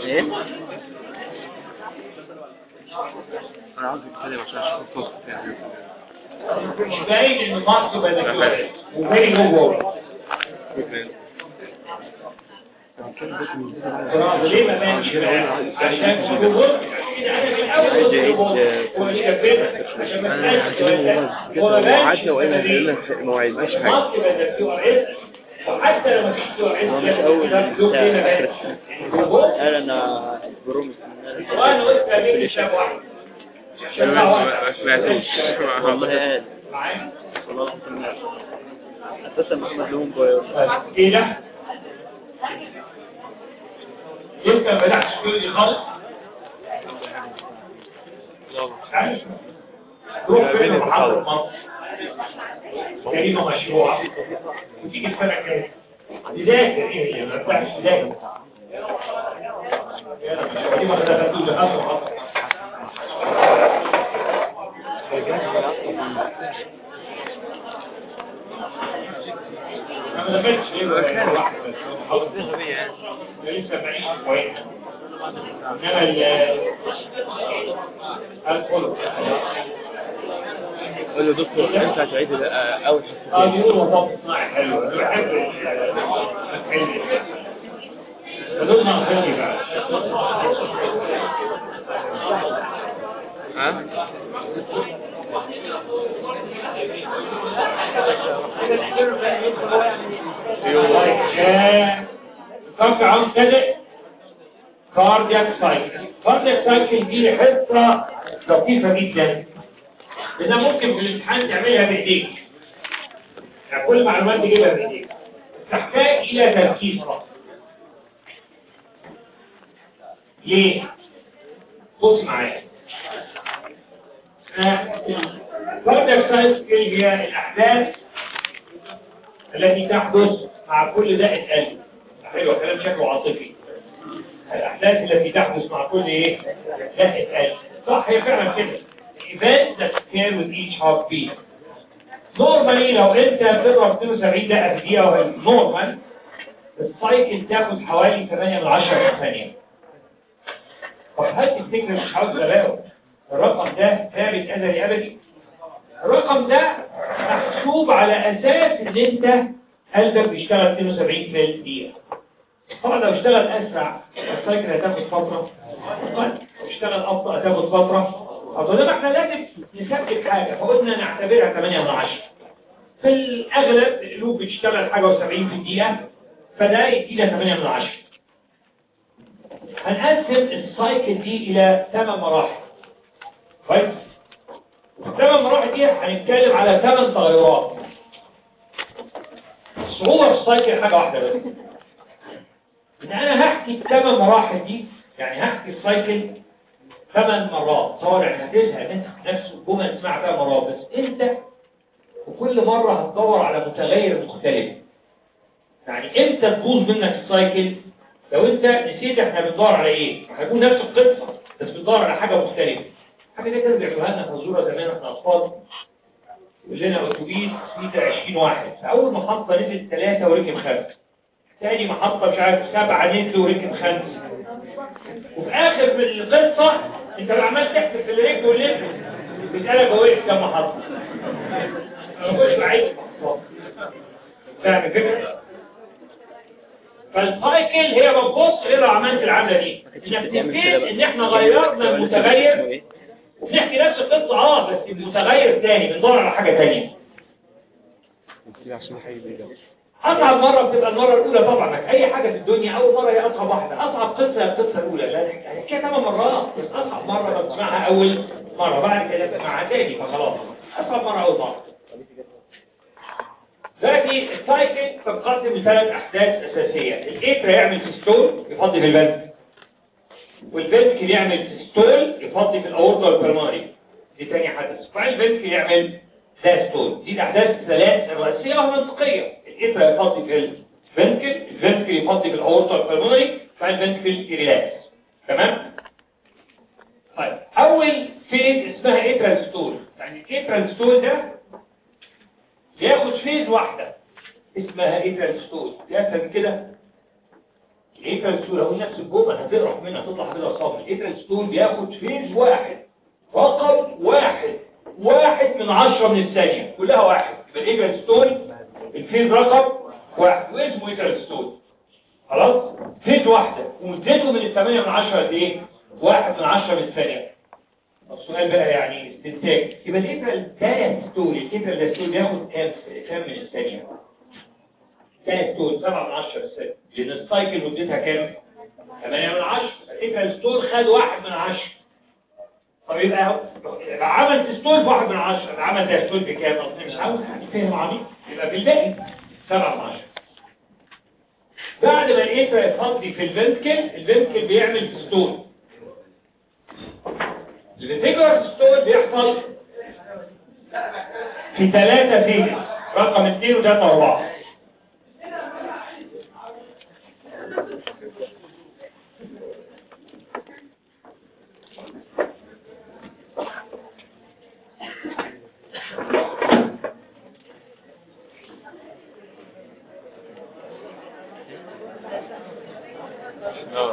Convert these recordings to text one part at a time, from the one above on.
ايه انا عاوز اتكلم عشان اشوف الفوز بتاعي مش باين ان المارك يبقى ذكي وفيري لو جول ليه ما بانش بقى؟ عشان لو جول انا في الاول لو جول وكبرت عشان ما تبقاش هو ما بانش وعدنا وقلنا ما وعدناش حاجه المارك يبقى ذا كيو ار اس وحتى لو ما فيش كيو ار اس هو مش اول ده لو ليه ما بانش قال انا برومس وانا قلت امين الشاب واحد ما سمعتوش والله قال معايا والله العظيم قال. اساسا محمد لهم بوي ايه ده؟ لسه ما بدأتش كل دي خالص عارف؟ روح فين محاضرة مصر كريمة مشروعة وتيجي السنة الجاية تذاكر ايه هي ما تفتحش تذاكر يلا مش دي ما دخلتوش دخلتوا خلاص انا ما دخلتش ليه بقى واحد بس محاضرة لسه بعيش كويس انما ال الكل قول له دكتور انت هتعيد ال- اول اه حصتين بيقولوا مطاف صناعي حلو انا بحب الحلو فدول ناقصيني بقى ها فك عاوز كده كاردياك سايكل كاردياك سايكل دي حصه لطيفه جدا لانها ممكن في الامتحان تعملها بايديك يعني كل المعلومات تجيبها بايديك تحتاج الى تركيز فقط ليه؟ بص معايا كاردياك سايكل هي الاحداث التي تحدث مع كل دقة قلب حلو كلام شكله عاطفي الأحداث التي تحدث مع كل إيه دقة قلب صح هي فعلا كده events that occur with each heartbeat نورمالي لو انت بتضرب 72 دقة في دقيقة وهي نورمال السايكل تاخد حوالي 8 من 10 ثانية طب هل تفتكر مش عاوز غباوة الرقم ده ثابت أزلي أبدي الرقم ده محسوب على أساس إن أنت قلبك بيشتغل 72 في الدقيقة طبعا لو اشتغل أسرع السايكل هتاخد فترة طيب لو اشتغل أبطأ هتاخد فترة أبطأ ده احنا لازم نثبت حاجة فقلنا نعتبرها 8 من 10 في الأغلب القلوب بتشتغل حاجة و70 في الدقيقة فده يدينا 8 من 10 هنقسم السايكل دي إلى 8 مراحل كويس الثمان مراحل دي هنتكلم على ثمان تغيرات الصعوبة في السايكل حاجة واحدة بس ان انا هحكي الثمان مراحل دي يعني هحكي السايكل ثمان مرات تصور يعني هتزهق انت نفس الجمل اسمعها ثمان مرات بس انت وكل مرة هتدور على متغير مختلف يعني امتى تبوظ منك السايكل لو انت نسيت احنا بندور على ايه هيكون نفس القصة بس بندور على حاجة مختلفة حاجة دي كانوا بيعملوها لنا فزورة زمان واحنا أطفال يقول لنا أتوبيس فيه 20 واحد فأول محطة نزل ثلاثة وركب خمسة تاني محطة مش عارف سبعة نزلوا وركب خمسة وفي آخر القصة أنت لو عمال تحسب في اللي ركب واللي بيسألك هو وقف كام محطة أنا بقولش بعيد محطات فاهم الفكرة؟ فالسايكل هي بتبص ايه لو عملت العملة دي انك تفيد ان احنا غيرنا المتغير وبنحكي نفس القصة اه بس المتغير تاني بندور على حاجة تانية عشان حاجة زي ده أصعب مرة بتبقى المرة الأولى طبعا أي حاجة في الدنيا أول مرة هي أصعب واحدة أصعب قصة هي القصة الأولى لا هنحكيها ثمان مرات بس أصعب مرة بتسمعها أول مرة بعد كده تسمعها تاني فخلاص أصعب مرة أول مرة دلوقتي السايكل تنقسم لثلاث أحداث أساسية الإيتر يعمل سيستول يفضي في البلد والفنتكل يعمل سيستول يفضي في الأورطة والبلماري دي تاني حدث بعدين الفنتكل يعمل داستول دي الأحداث الثلاث الرئيسية ومنطقية الإيتر يفضي في الفنتكل الفنتكل يفضي في الأورطة والبلماري بعدين الفنتكل يريلاكس تمام؟ طيب أول فيز اسمها إيترال ستول يعني الإيترال ستول ده ياخد فيز واحدة اسمها إيترال ستول يفهم كده الاترال ستول هو نفس الجمل هتقرا منها تطلع كده صافي الاترال ستول بياخد فيز واحد رقم واحد واحد من عشرة من الثانية كلها واحد يبقى الاترال ستول الفيز رقم واحد واسمه اترال ستول خلاص فيز واحدة ومدته من الثمانية من عشرة قد ايه واحد من عشرة من الثانية السؤال بقى يعني استنتاج يبقى الاترال ده ستول الاترال ده ستول بياخد كام كام من الثانية كانت ستول 7 من 10 الثانية لأن السايكل مدتها كام؟ 8 من 10 الاترال ستول خد 1 من 10 طب يبقى يبقى عمل ستول ب 1 من 10 يبقى عمل ده ستول بكام؟ أصل مش عاوز حد فاهم عميق يبقى بالباقي 7 من 10 بعد ما الاترال يفضي في الفنتكل الفنتكل بيعمل ستول الفنتكلر ستول بيحصل في ثلاثة فيجز رقم 2 و 3 و 4 اه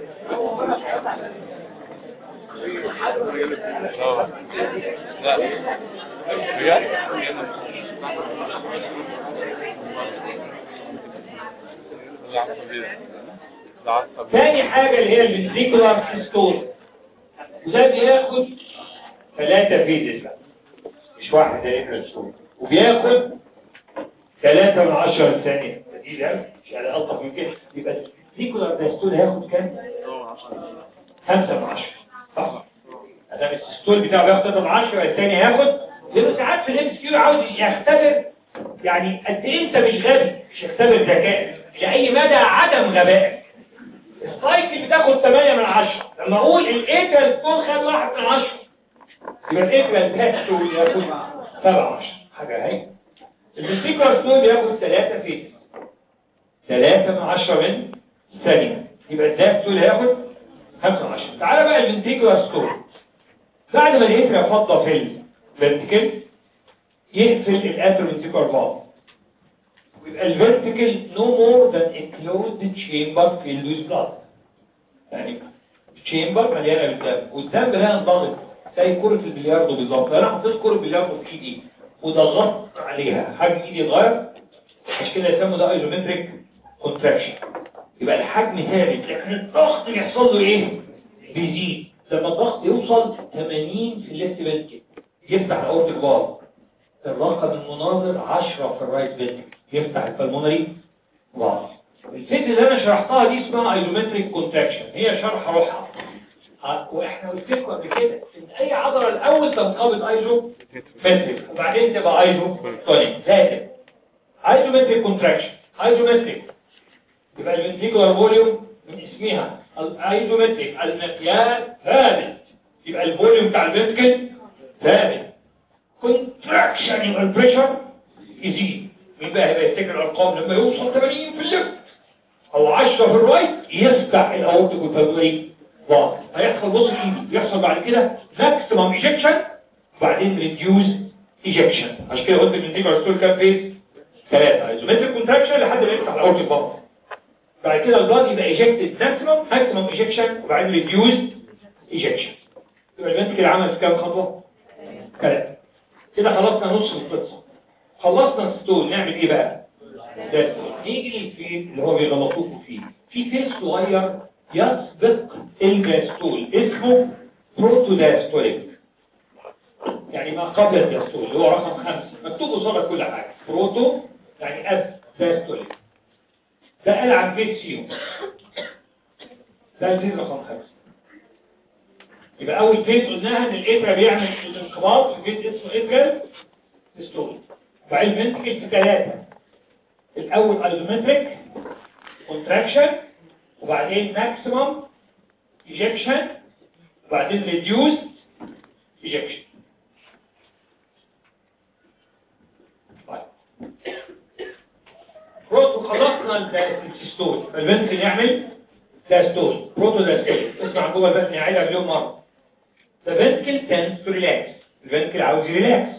اه لا بجد العصبية ثاني حاجة اللي هي الفنتريكولار سيستول وده بياخد ثلاثة فيزز بقى مش واحد ده يفرق ستول وبياخد ثلاثة من عشرة ثانية دي ده مش على ألطف من كده يبقى الفنتريكولار سيستول هياخد كام؟ خمسة من عشرة صح؟ أدام السيستول بتاعه بياخد ثلاثة من عشرة الثاني هياخد لأنه ساعات في الام كيو عاوز يختبر يعني قد إيه أنت مش غبي مش يختبر ذكائك لأي مدى عدم غبائك السايكل بتاخد 8 من 10 لما اقول الايكال ستول خد 1 من 10 يبقى الايكال تاكل ياخد 7 10 حاجه اهي الفيسيكال ستول بياخد 3 فيت 3 من 10 من ثانيه يبقى الداك ستول هياخد 5 من 10 تعالى بقى الفنتيكولار ستول بعد ما الايكال فضه في الفنتيكل يقفل الاتروفنتيكولار فالف يبقى الفيرتيكال نو مور ذان a closed chamber filled with blood يعني chamber مليانه بالدم والدم ده ينضغط زي كرة البلياردو بالظبط انا حطيت كرة بلياردو في ايدي وضغطت عليها حجم ايدي اتغير عشان كده يسموا ده ايزومتريك كونتراكشن يبقى الحجم ثابت لكن الضغط بيحصل له ايه؟ بيزيد لما الضغط يوصل 80 في الليفت فنتكل يفتح الاورتيك فالف الرقم المناظر 10 في الرايت فنتكل يفتح البلمونري فالف الفكره اللي انا شرحتها دي اسمها ايزومتريك كونتراكشن هي شرح روحها ه- واحنا قلت لكم قبل كده ان اي عضله الاول تنقبض ايزو متريك وبعدين تبقى ايزو تونيك لازم ايزومتريك كونتراكشن ايزومتريك يبقى الفنتيكولار فوليوم من اسمها الايزومتريك المقياس ثابت يبقى الفوليوم بتاع الفنتكل ثابت كونتراكشن يبقى البريشر يزيد مين بقى هيبقى يفتكر الارقام لما يوصل 80 في الليفت او 10 في الرايت يفتح الاورتيك والبلمونري واضح هيحصل بص ايدي يحصل بعد كده ماكسيمم ايجكشن وبعدين ريديوز ايجكشن عشان كده قلت الفنتيكولار ستول كام فيز ثلاثه ايزومتريك كونتراكشن لحد ما يفتح الاورتيك فالف بعد كده البلاد يبقى ايجكتد ماكسيمم ماكسيمم ايجكشن وبعدين ريديوز ايجكشن يبقى الفنتيكل عمل في كام خطوه ثلاثه كده خلصنا نص القصه خلصنا الستول نعمل ايه بقى ده نيجي للفيل اللي هو بيغلطوكوا فيه في فيل صغير يسبق الجاستول اسمه بروتوداستوليك يعني ما قبل الجاستول اللي هو رقم خمسة مكتوب قصادك كل حاجة بروتو يعني أب داستوليك ده قال عن فيل سيوم ده الفيل رقم خمسة يبقى أول فيل قلناها إن الإبرة بيعمل الانقباض في فيل اسمه إبرة ستول بعدين فنتكل في ثلاثة الأول ايزومتريك كونتراكشن وبعدين ماكسيمم ايجكشن وبعدين ريديوس ايجكشن طيب بروتو خلصنا السيستول الفنتكل يعمل داستول بروتو داستول اسمع جوه بس نعيدها مليون مرة The ventricle tends to relax الفنتكل عاوز يريلاكس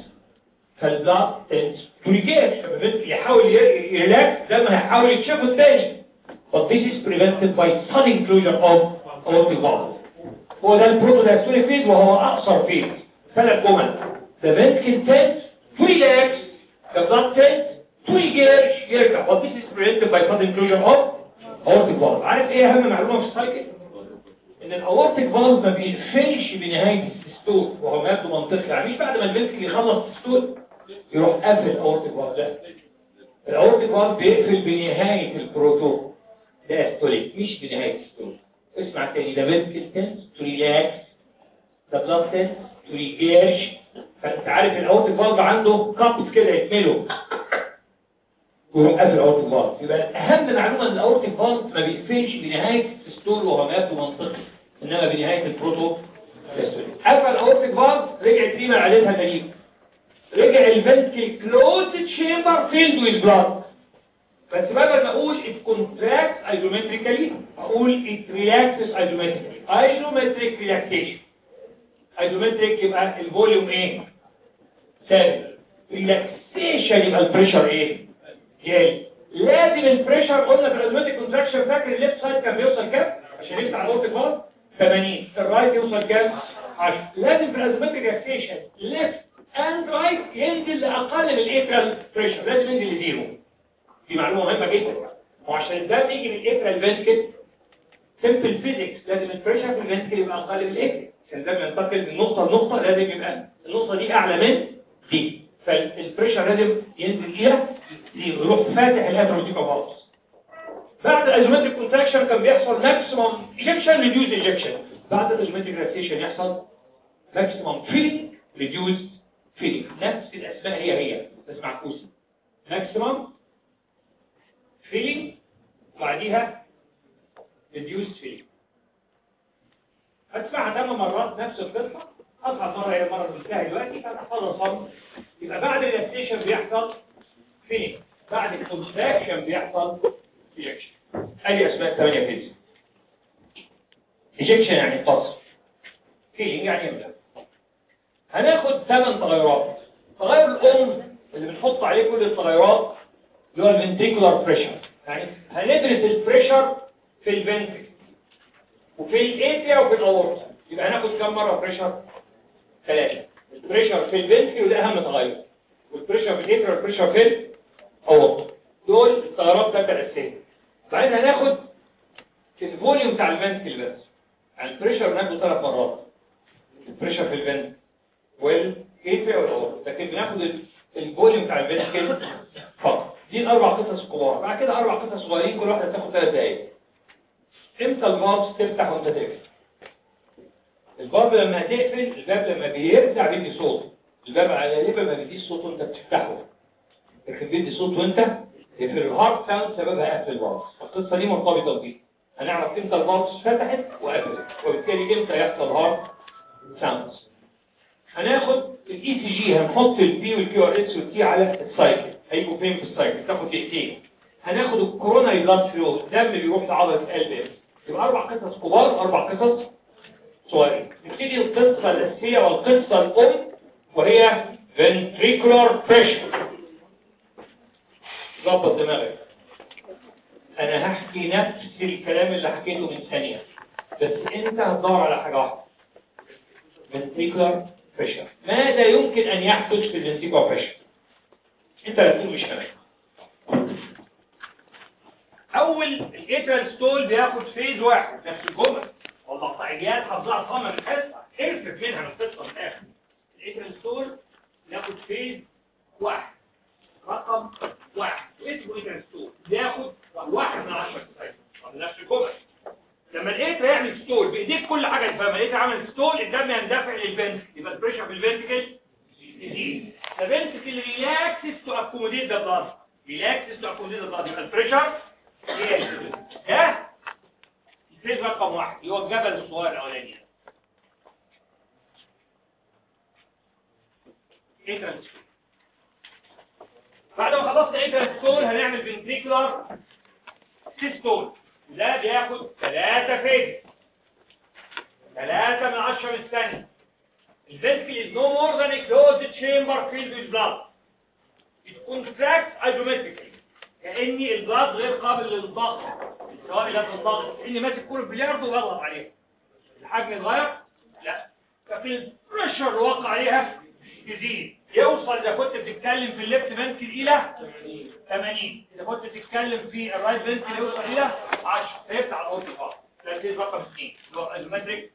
فالبلاد تنس توريكاش فالفنتكل يحاول ي- يريلاكس ده ما هيحاول يكشفه الثاني but this is prevented by sudden closure of aortic valve هو ده البروتودايستوليك فيز وهو اقصر فيز ثلاث جمل the ventricle tends to relax the blood tends to engage يرجع but this is prevented by sudden closure of aortic valve عارف ايه اهم معلومه في السايكل ان الاورتيك فالف ما بيقفلش بنهايه السيستول وهو ما يبدو منطقي يعني مش بعد ما الفنتكل يخلص السيستول يروح قافل الاورتيك فالف لا الاورتيك فالف بيقفل بنهايه البروتو داستوليك مش بنهايه السيستول اسمع تاني ده فنتكل تنس تو ريلاكس ده بلاد تنس تو ريجيرش فانت عارف الاورتيك فالف عنده كابس كده يتملوا ويروح قافل الاورتيك فالف يبقى اهم معلومه ان الاورتيك فالف ما بيقفلش بنهايه السيستول وهو ما يبدو منطقي انما بنهايه البروتو داستوليك قفل الاورتيك فالف رجعت ريما عادتها غريبه رجع الفنتكل كلوز تشامبر فيلد ويز بلاد بس بدل ما اقول it contracts isometrically اقول it relaxes isometrically isometric relaxation isometric يبقى الفوليوم ايه ثابت relaxation يبقى البريشر ايه جاي لازم البريشر قلنا في الاوتوماتيك كونتراكشن فاكر الليفت سايد كان بيوصل كام عشان يفتح الاورتيك فالف 80 الرايت يوصل كام 10 لازم في الاوتوماتيك ريلاكسيشن ليفت اند رايت ينزل لاقل من الايترال بريشر لازم ينزل لزيرو دي معلومه مهمه جدا وعشان الدم يجي من الايترال فنتكل سمبل فيزيكس لازم البريشر في الفنتكل يبقى اقل من الايترال عشان الدم ينتقل من نقطه لنقطه لازم يبقى النقطه دي اعلى من دي فالبريشر لازم ينزل الى زيرو يروح فاتح الابروتيكا فالس بعد الايزومتريك كونتراكشن كان بيحصل ماكسيمم ايجكشن ريديوز ايجكشن بعد الايزومتريك ريلاكسيشن يحصل ماكسيمم فيلينج ريديوز فيلينج نفس الاسماء هي هي بس معكوسه ماكسيمم فيلينج وبعديها ريديوز فيلينج هتسمعها ثمان مرات نفس القصه اصعب مره هي المره اللي قلتها دلوقتي فهتحفظها صم يبقى بعد الريلاكسيشن بيحصل فيلينج بعد الكونتراكشن بيحصل ايجكشن ادي اسماء ثمانيه فيز ايجكشن يعني فصل فيلينج يعني يملا هناخد ثمان تغيرات تغير الام اللي بنحط عليه كل التغيرات اللي هو الفنتريكولار بريشر يعني هندرس البريشر في الفنتريكل وفي الايتريا وفي الاورتا يبقى هناخد كم مره بريشر ثلاثه البريشر في الفنتريكل وده اهم تغير والبريشر في الايتريا والبريشر في الاورتا دول التغيرات ثلاثه الاساسيه بعدين هناخد الفوليوم بتاع الفنتريكل بس يعني البريشر بناخده ثلاث مرات البريشر في الفنتريكل والايتريا والاورتا لكن بناخد الفوليوم بتاع الفنتريكل فقط دي الاربع قصص كبار بعد كده اربع قصص صغيرين كل واحده تاخد ثلاث دقايق امتى الفالف تفتح وانت تقفل الباب لما تقفل الباب لما بيرجع بيدي صوت الباب على ليبه ما بيديش صوت وانت بتفتحه لكن بيدي صوت وانت تقفل الهارد ساوند سببها قفل الفالف القصه دي مرتبطه بدي هنعرف امتى الفالف فتحت وقفلت وبالتالي امتى يحصل هارد ساوند هناخد الاي سي جي هنحط البي والكيو ار اس والتي على السايكل هيجوا فين في السايكل تاخد دقيقتين هناخد الكورونا بلاد فلو الدم بيروح لعضله القلب يبقى اربع قصص كبار اربع قصص صغيرين نبتدي القصه الاساسيه والقصه الام وهي ventricular pressure ظبط دماغك انا هحكي نفس الكلام اللي حكيته من ثانيه بس انت هتدور على حاجه واحده ventricular pressure ماذا يمكن ان يحدث في الventricular pressure انت اللي تقول مش انا اول الاترال ستول بياخد فيز واحد نفس الجمل والمقطعيات حافظها صم من الحصه ارفف منها من القصه من الاخر الاترال ستول بياخد فيز واحد رقم واحد اسمه اترال ستول بياخد واحد من عشرة طب نفس الجمل لما الاتر يعمل ستول بايديك كل حاجه تفهمها الاتر عمل ستول الدم يندفع للفنتكل يبقى البريشر في الفنتكل يزيد the ventricle relaxes to accommodate the blood relaxes to accommodate the blood يبقى البريشر ده الفيز رقم واحد اللي هو الجبل الصغير الاولاني ايه ترانسفير بعد ما خلصنا ايه ترانسفير هنعمل فنتريكولار سيستول ده بياخد ثلاثة فيز ثلاثة من عشرة من الثانية الفنتكل is no more than a closed chamber filled with blood it contracts isometrically كأني البلاد غير قابل للضغط سواء لا الضغط اني ماسك كوره بلياردو وبضغط عليها الحجم اتغير لا لكن البريشر اللي وقع عليها يزيد يوصل اذا كنت بتتكلم في الليفت فنتكل الى 80 اذا كنت بتتكلم في الرايت فنتكل يوصل الى 10 فيفتح الاوتو خالص ده رقم 2 اللي هو الازومتريك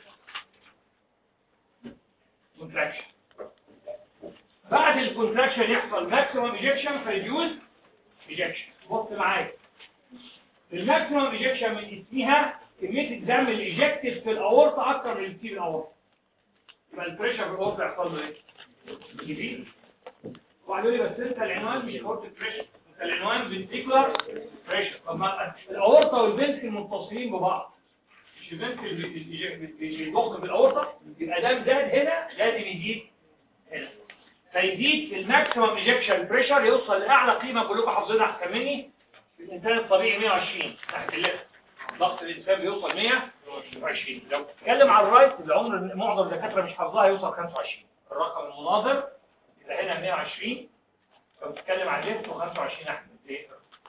كونتراكشن بعد الكونتراكشن يحصل ماكسيمم ايجكشن فريديوز ايجكشن بص معايا الماكسيمم ايجكشن من اسمها كميه الدم اللي ايجكتد في الاورطه اكتر من اللي بتيجي الاورطه يبقى البريشر في الاورطه يحصل له ايه؟ يزيد وقالوا لي بس انت العنوان مش اورتيك بريشر انت العنوان فنتيكولار بريشر طب ما الاورطه والفنتكل متصلين ببعض مش الفنتكل بيضخ في الاورطه يبقى دم زاد هنا لازم يزيد هنا فيزيد في الماكسيمم ايجكشن بريشر يوصل لاعلى قيمه كلكم حافظينها احسن مني الانسان الطبيعي 120 تحت اللفت ضغط الانسان بيوصل 120 لو تتكلم على الرايت العمر معظم الدكاتره مش حافظاها يوصل 25 الرقم المناظر يبقى هنا 120 لو تتكلم على الليفت و25 احمد ايه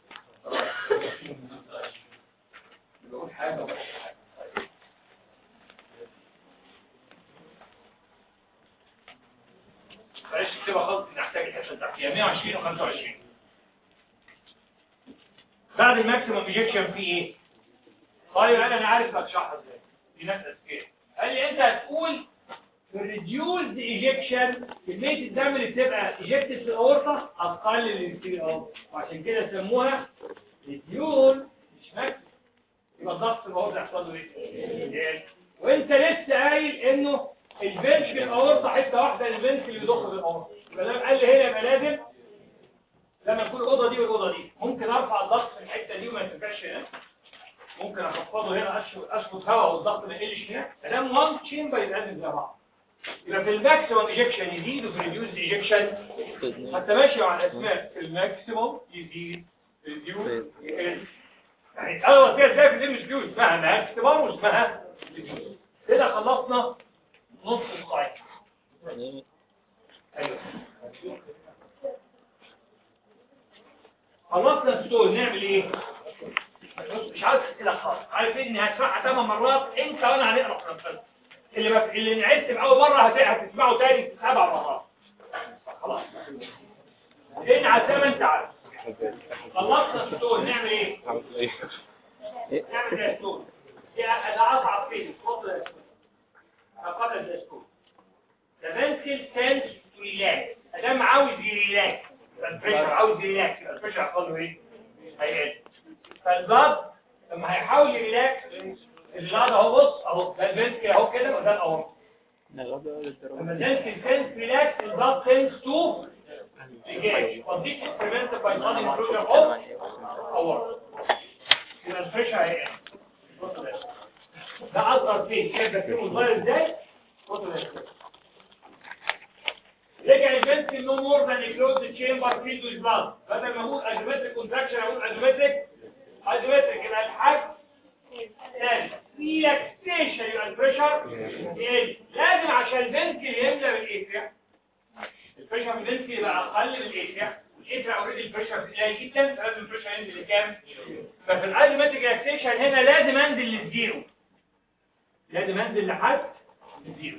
بقول حاجه وبقول حاجه بلاش تكتبها خالص نحتاج الحته التحتيه 120 و25 بعد الماكسيمم ايجكشن في ايه طيب انا انا عارف هتشرحها ازاي دي نفس الاسكيل قال لي انت هتقول في الريديوزد ايجكشن كميه الدم اللي بتبقى ايجكتد في الاورطه اقل من اللي بتيجي الاورطه وعشان كده سموها ريديول مش ماكسيمم يبقى الضغط الاورطه يحصل له ايه وانت لسه قايل انه البنش في الاورطه حته واحده البنش اللي بيضخ في الاورطه يبقى ده قال لي هنا يبقى لازم لما تكون الاوضه دي والاوضه دي ممكن ارفع الضغط في الحته دي وما يرتفعش هنا ممكن اخفضه هنا اشفط هواء والضغط ما يقلش هنا كلام وان تشامبر يتقدم زي بعض يبقى في الماكسيموم ايجكشن يزيد وفي الريديوز ايجكشن حتى ماشي على الاسماء في الماكسيموم يزيد في الريديوز يقل يعني اول كده شايف دي مش جوز اسمها ماكسيموم واسمها ريديوز كده خلصنا نص القاعده ايوه خلصنا السؤال نعمل ايه مش عاوز اسئله خالص عارف ان هتشرحها ثمان مرات انت وانا هنقرا في نفسنا اللي بف... اللي نعدت باول مره هت... هتسمعه تاني سبع مرات خلاص ان على ثمان ساعات خلصنا السؤال نعمل ايه نعمل ايه السؤال ده اصعب فين اتفضل قبل الدستور the ventil tends to relax ادام عاوز يريلاكس البريشر عاوز يريلاكس البريشر هيحصل له ايه هيقل فالضغط لما هيحاول يريلاكس الضغط اهو بص اهو ده الفنتكل اهو كده وده الاورط لما الفنتكل tends to relax الضغط tends to engage فدي prevented by sudden intrusion of aorta يبقى البريشر هيقل ده اصغر فين شايف ده فيه صغير ازاي بصوا ده رجع البنت نو مور ذان كلوز تشامبر فيلد ويز بلاد بدل ما اقول اجومتريك كونتراكشن اقول اجومتريك اجومتريك يبقى الحجم ثاني ريلاكسيشن يبقى البريشر يقل لازم عشان البنت يملى بالاتريا البريشر في البنت يبقى اقل من الاتريا الاتريا اوريدي البريشر قليل جدا فلازم البريشر ينزل لكام ففي الاجومتريك ريلاكسيشن هنا لازم انزل للزيرو لازم انزل لحد الزيرو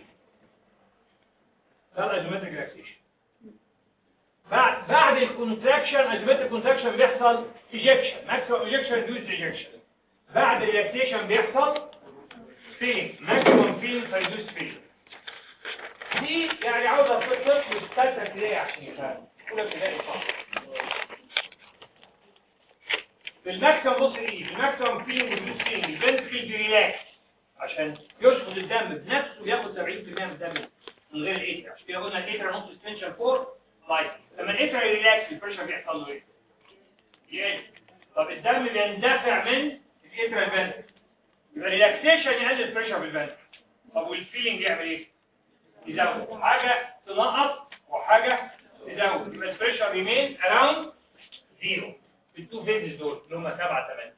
ده الاجومتريك ريلاكسيشن بعد بعد الكونتراكشن اجومتريك كونتراكشن بيحصل ايجكشن ماكسيمم ايجكشن ريديوس ايجكشن بعد الريلاكسيشن بيحصل فين ماكسيمم فين ريديوس فين دي يعني عاوز اطلق في الثالثه ابتدائي عشان يفهم اولى ابتدائي صح في الماكسيمم بص ايه في الماكسيمم فين ريديوس فين الفنتكل ريلاكس عشان يشفط الدم بنفسه وياخد 70% من الدم من غير الايتر عشان كده قلنا الايتر نص سسبنشن فور لايف لما الايتر ريلاكس البريشر بيحصل له ايه يقل طب الدم بيندفع من الايتر الفنتر يبقى ريلاكسيشن يقلل البريشر في الفنتر طب والفيلينج يعمل ايه يزود حاجه تنقص وحاجه تزود يبقى البريشر ريمين اراوند زيرو في التو فيزز دول اللي هم 7 8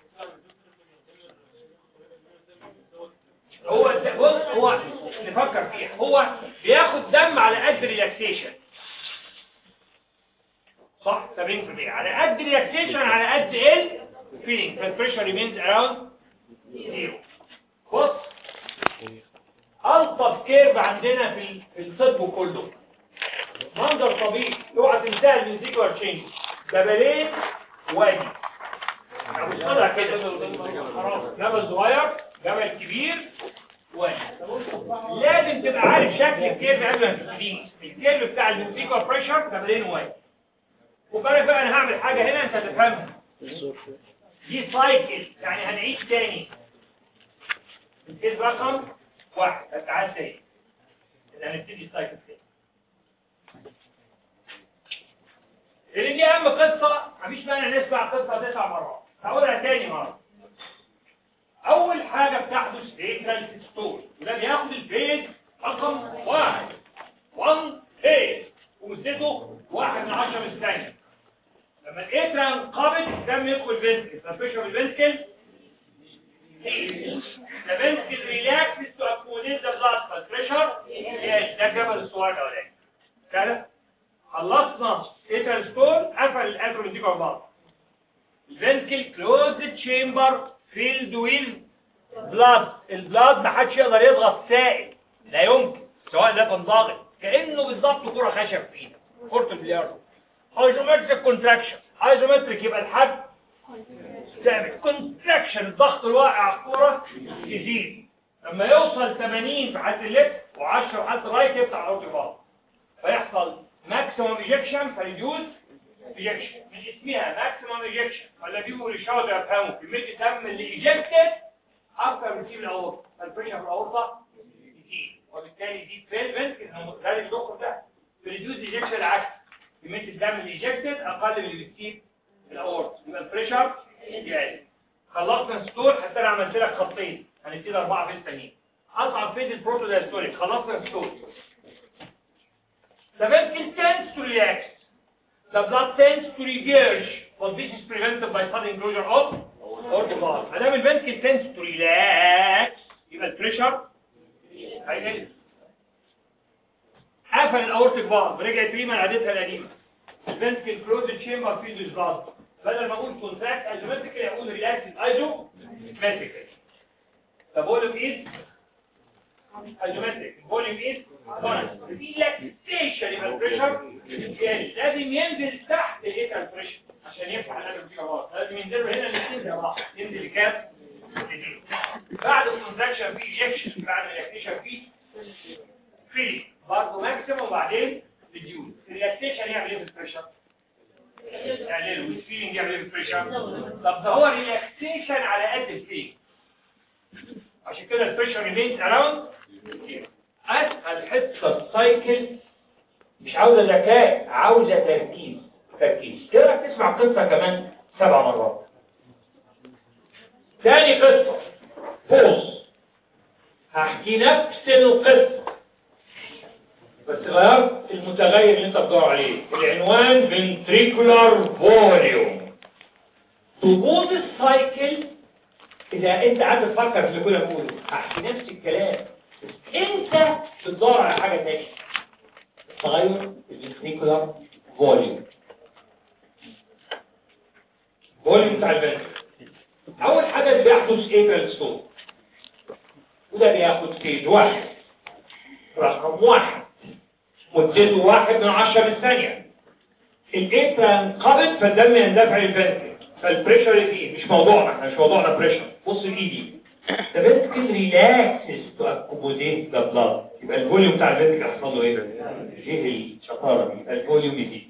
هو بص هو نفكر فيها هو بياخد دم على قد ريلاكسيشن صح 70% على قد ريلاكسيشن على قد ال feeling blood pressure remains around zero بص ألطف كيرف عندنا في في الطب كله منظر طبيعي اوعى تنسى الميوزيكوال تشينج جبلين وادي ابو صدع كده جبل صغير جبل كبير وادي لازم تبقى عارف شكل الكيرف قبل ما تبتدي الكيرف بتاع الميوزيكوال بريشر جبلين وادي وبالك بقى انا هعمل حاجه هنا انت هتفهمها دي سايكل يعني هنعيش تاني الكيرف رقم واحد هتعاد تاني هنبتدي سايكل تاني لان دي اهم قصة مفيش مانع نسمع قصة تسع مرات هقولها تاني مرة اول حاجة بتحدث ليترال ستول وده بياخد البيج رقم واحد 1 ايه ومدته واحد من عشرة من الثانية لما الاترا انقبض الدم يدخل فينتكل فالبريشر الفينتكل the ventricle relaxes to accommodate the blood flow pressure yes ده جبل الصغير الاولاني كده خلصنا اتر ستور قفل الاتروميتيك بعض الفنتكل كلوز تشامبر فيلد ويز بلاد البلاد ما حدش يقدر يضغط سائل لا يمكن سواء ده كان ضاغط كانه بالظبط كره خشب في ايدك كره البلياردو ايزومتريك كونتراكشن ايزومتريك يبقى الحد تعمل كونتراكشن الضغط الواقع على الكوره يزيد لما يوصل 80 في حاله الليفت و10 في حاله الرايت يفتح الارتباط فيحصل ماكسيموم ايجكشن فريديوز ايجكشن من اسمها ماكسيموم ايجكشن ولا بيقولوا يشاور يفهموا كميه الدم اللي ايجكتد اكتر من سيب الاورطه البريشر في الاورطه يزيد وبالتالي يزيد في الفنتكل ده الدكتور ده فريديوز ايجكشن العكس كميه الدم اللي ايجكتد اقل من اللي بتسيب الاورطه يبقى البريشر يعلى خلصنا ستور حتى انا عملت لك خطين هنبتدي اربعه في الثانيين اصعب فيز البروتو دايستوليك خلصنا ستور The ventricle tends to relax. The blood tends to regurge. But this is prevented by sudden closure of aortic valve. ما دام الفنتكل tends to relax يبقى البريشر هيقل. قفل الاورتيك فالف رجعت ريما لعادتها القديمه. الفنتكل كلوز تشامبر فيلد بلاد. بدل ما اقول كونتراكت ايزومتريكال اقول ريلاكس ايزومتريكال. The volume is ايزومتريك الفوليوم از كونست ريلاكسيشن يبقى البريشر يعني لازم ينزل تحت الايتال بريشر عشان يفتح القلب فيه غلط لازم ينزلوا هنا الاثنين زي بعض ينزل لكام بعد الكونتراكشن في ايجكشن بعد الريلاكسيشن في فيلينج برضه ماكسيموم وبعدين ريديوز الريلاكسيشن يعمل ايه في البريشر يعمل والفيلينج يعمل ايه في البريشر طب ده هو ريلاكسيشن على قد الفيلينج عشان كده البريشر ريمينز اراوند اسهل حته السايكل مش عاوزه ذكاء عاوزه تركيز تركيز كده تسمع قصه كمان سبع مرات تاني قصه بوز هحكي نفس القصه بس غيرت المتغير اللي انت بتدور عليه العنوان ventricular volume تبوظ السايكل اذا انت قاعد تفكر في اللي كنا بنقوله هحكي نفس الكلام بس انت بتدور على حاجه ثانيه تغير الفنتريكولار فوليوم فوليوم بتاع الفنتريكل اول حاجه اللي بيحدث ايه في الصوت وده بياخد ستيج واحد رقم واحد مدته واحد من عشرة من ثانية الإيترا انقبض فالدم يندفع للفنتريكل فالبريشر يزيد مش موضوعنا احنا مش موضوعنا بريشر بص لايدي ده فنتريكل ريلاكسز تو اكوموديت ذا بلاد يبقى الفوليوم بتاع الفنتريكل هيحصل له ايه ايه الشطاره دي يبقى الفوليوم يزيد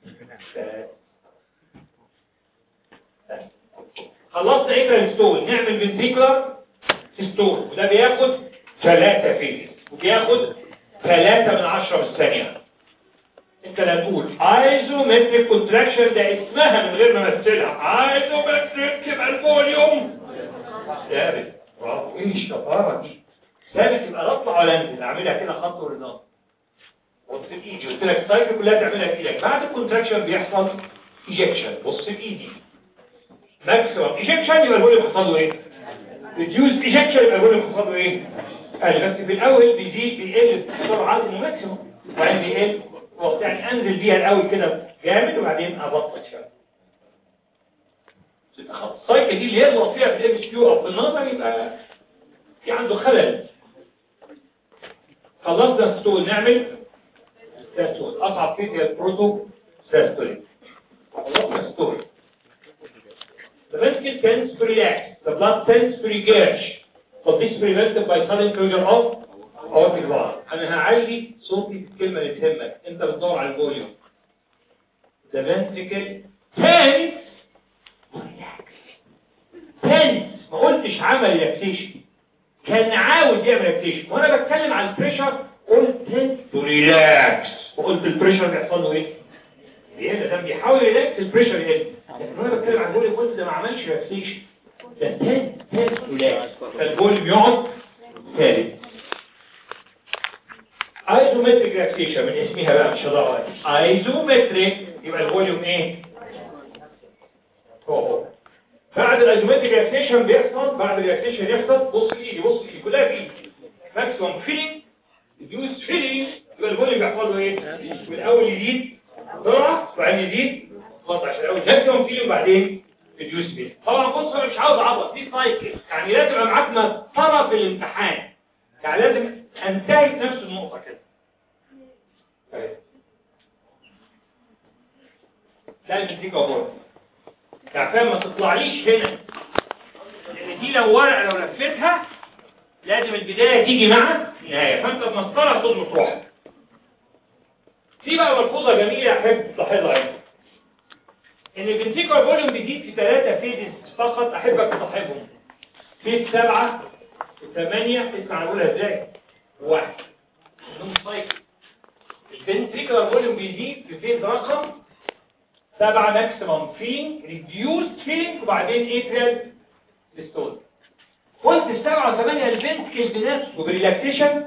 خلصنا ايه ستول نعمل فنتريكولار ستول وده بياخد ثلاثة فيز وبياخد ثلاثة من عشرة من الثانية انت لا تقول ايزومتريك كونتراكشن ده اسمها من غير ما امثلها ايزومتريك يبقى الفوليوم ثابت برافو ايه الشطاره دي ثابت يبقى لا اطلع ولا انزل اعملها كده خط ورنان بص بايدي قلت لك السايكل كلها تعملها بايدك بعد الكونتراكشن بيحصل ايجكشن بص بايدي ماكسيمم ايجكشن يبقى الفوليوم حصل له ايه ريديوس ايجكشن يبقى الفوليوم حصل له ايه قال بس في الاول بيزيد بيقل بسرعه الماكسيمم وبعدين بيقل يعني انزل بيها الاول كده جامد وبعدين ابطل شويه يبقى خلاص السايكل دي اللي يغلط فيها في الام اس كيو او في النظر يبقى في عنده خلل خلصنا ستول نعمل ستول اصعب فيه هي البروتو ستول خلصنا ستول The ventricle tends to relax. The blood tends to regurge. But this is prevented by sudden closure of aortic valve. أنا هعلي صوتي في الكلمة اللي تهمك. أنت بتدور على الفوليوم. The ventricle tends to relax. tends ما قلتش عمل ريلاكسيشن. كان عاوز يعمل ريلاكسيشن. وأنا بتكلم عن البريشر قلت tends to relax. وقلت البريشر بيحصل له إيه؟ يقل ده بيحاول يريلاكس البريشر يقل. لكن وانا بتكلم عن الفوليوم قلت ده ما عملش ريلاكسيشن ده تاني تاني ريلاكس فالفوليوم يقعد ثالث ايزومتريك ريلاكسيشن من اسمها بقى مش هضاء ايزومتريك يبقى الفوليوم ايه هو هو بعد الايزومتريك ريلاكسيشن بيحصل بعد الريلاكسيشن يحصل بص ايدي بص ايدي كلها بايدي ماكسيموم فيلينج ريديوس فيلينج يبقى الفوليوم بيحصل له ايه من اول يزيد بسرعه وبعدين يزيد خط عشان الاول نفسهم فيه وبعدين ريديوس فيه طبعا بص انا مش عاوز اعبط دي سايكل يعني لازم ابقى معاك مسطره في الامتحان يعني لازم انتهي في نفس النقطه كده طيب. ده البنتيكا بورد يعني فاهم ما تطلعليش هنا لان دي لو ورقه لو لفيتها لازم البدايه تيجي مع النهايه فانت بمسطره تظبط روحك في بقى ملحوظه جميله احب تلاحظها هنا ان الفنتيكولار فوليوم بيزيد في ثلاثة فيزز فقط احبك تصاحبهم فيز سبعة ثمانية اسمع انا بقولها ازاي واحد نوم سايكل الفنتريكولار فوليوم بيزيد في فيز رقم سبعة ماكسيموم فيلينج ريديوس فيلينج وبعدين اتريال ديستول قلت السبعة وثمانية الفنتكل بنفسه بريلاكسيشن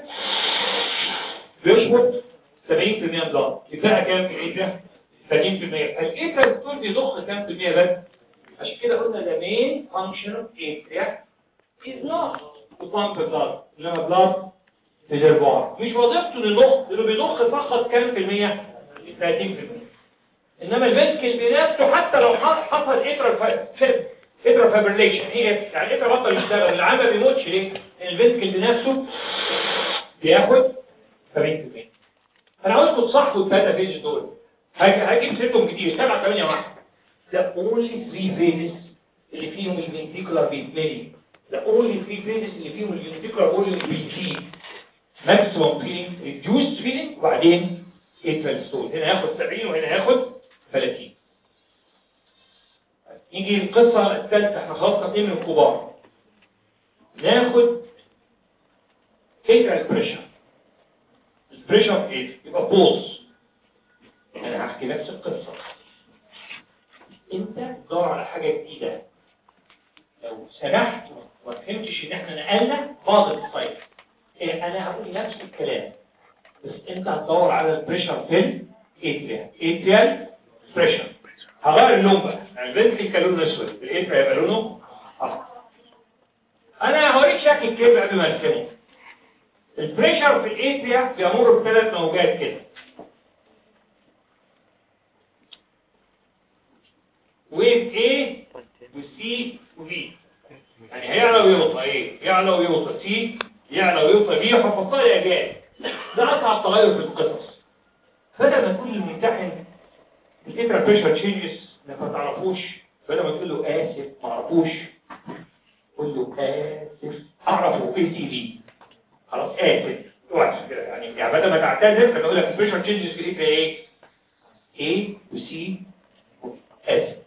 بيشبط 70% بلاد يبقى كام في الاتريال 30% الاتريال ديستول بيضخ كام في المية بس عشان كده قلنا the main function of atria is not to pump blood انما blood reservoir مش وظيفته انه يضخ لانه بيضخ فقط كام في المية 30% انما الفنتكل بنفسه حتى لو حصل اترال اترال فابريليشن هي يعني الاترال بطل يشتغل العام ما بيموتش ليه؟ لان الفنتكل بنفسه بياخد 70% انا عاوزكم تصحوا الثلاثه فيز دول هجيب سيرتهم كتير 7 8 1 ده اونلي 3 فيزز اللي فيهم الفنتيكولار بيتملي ده اونلي 3 فيزز اللي فيهم الفنتيكولار فوليوم بيزيد ماكسيموم فيلينج ريديوس فيلينج وبعدين اترال ستول هنا هياخد 70 وهنا هياخد 30 نيجي القصة الثالثة احنا خلاص خاطين من الكبار ناخد اترال بريشر البريشر ايه يبقى بوز انا هحكي نفس القصة انت دور على حاجة جديدة لو سمحت وما فهمتش ان احنا نقلنا فاضل السايكل إيه انا هقول نفس الكلام بس انت هتدور على البريشر في الاتريال اتريال بريشر هغير اللون بقى يعني البنت كان لونه اسود الاتريال هيبقى لونه احمر انا هوريك شكل الكيرف قبل ما ارسمه البريشر في الاتريا بيمر بثلاث موجات كده ويف A وسي وبي يعني هيعلى ويوطى ايه يعلى ويوطى سي يعلى ويوطى بي وحفظتها يا جاي ده أصعب تغير في القصص بدل ما تقول للممتحن الإترا بريشر تشينجز انك ما تعرفوش بدل ما تقول له آسف ما اعرفوش قول له آسف أعرفه اي تي في خلاص آسف اوعى كده يعني يعني بدل ما تعتذر لما اقول لك البريشر تشينجز في الإترا ايه؟ A وسي آسف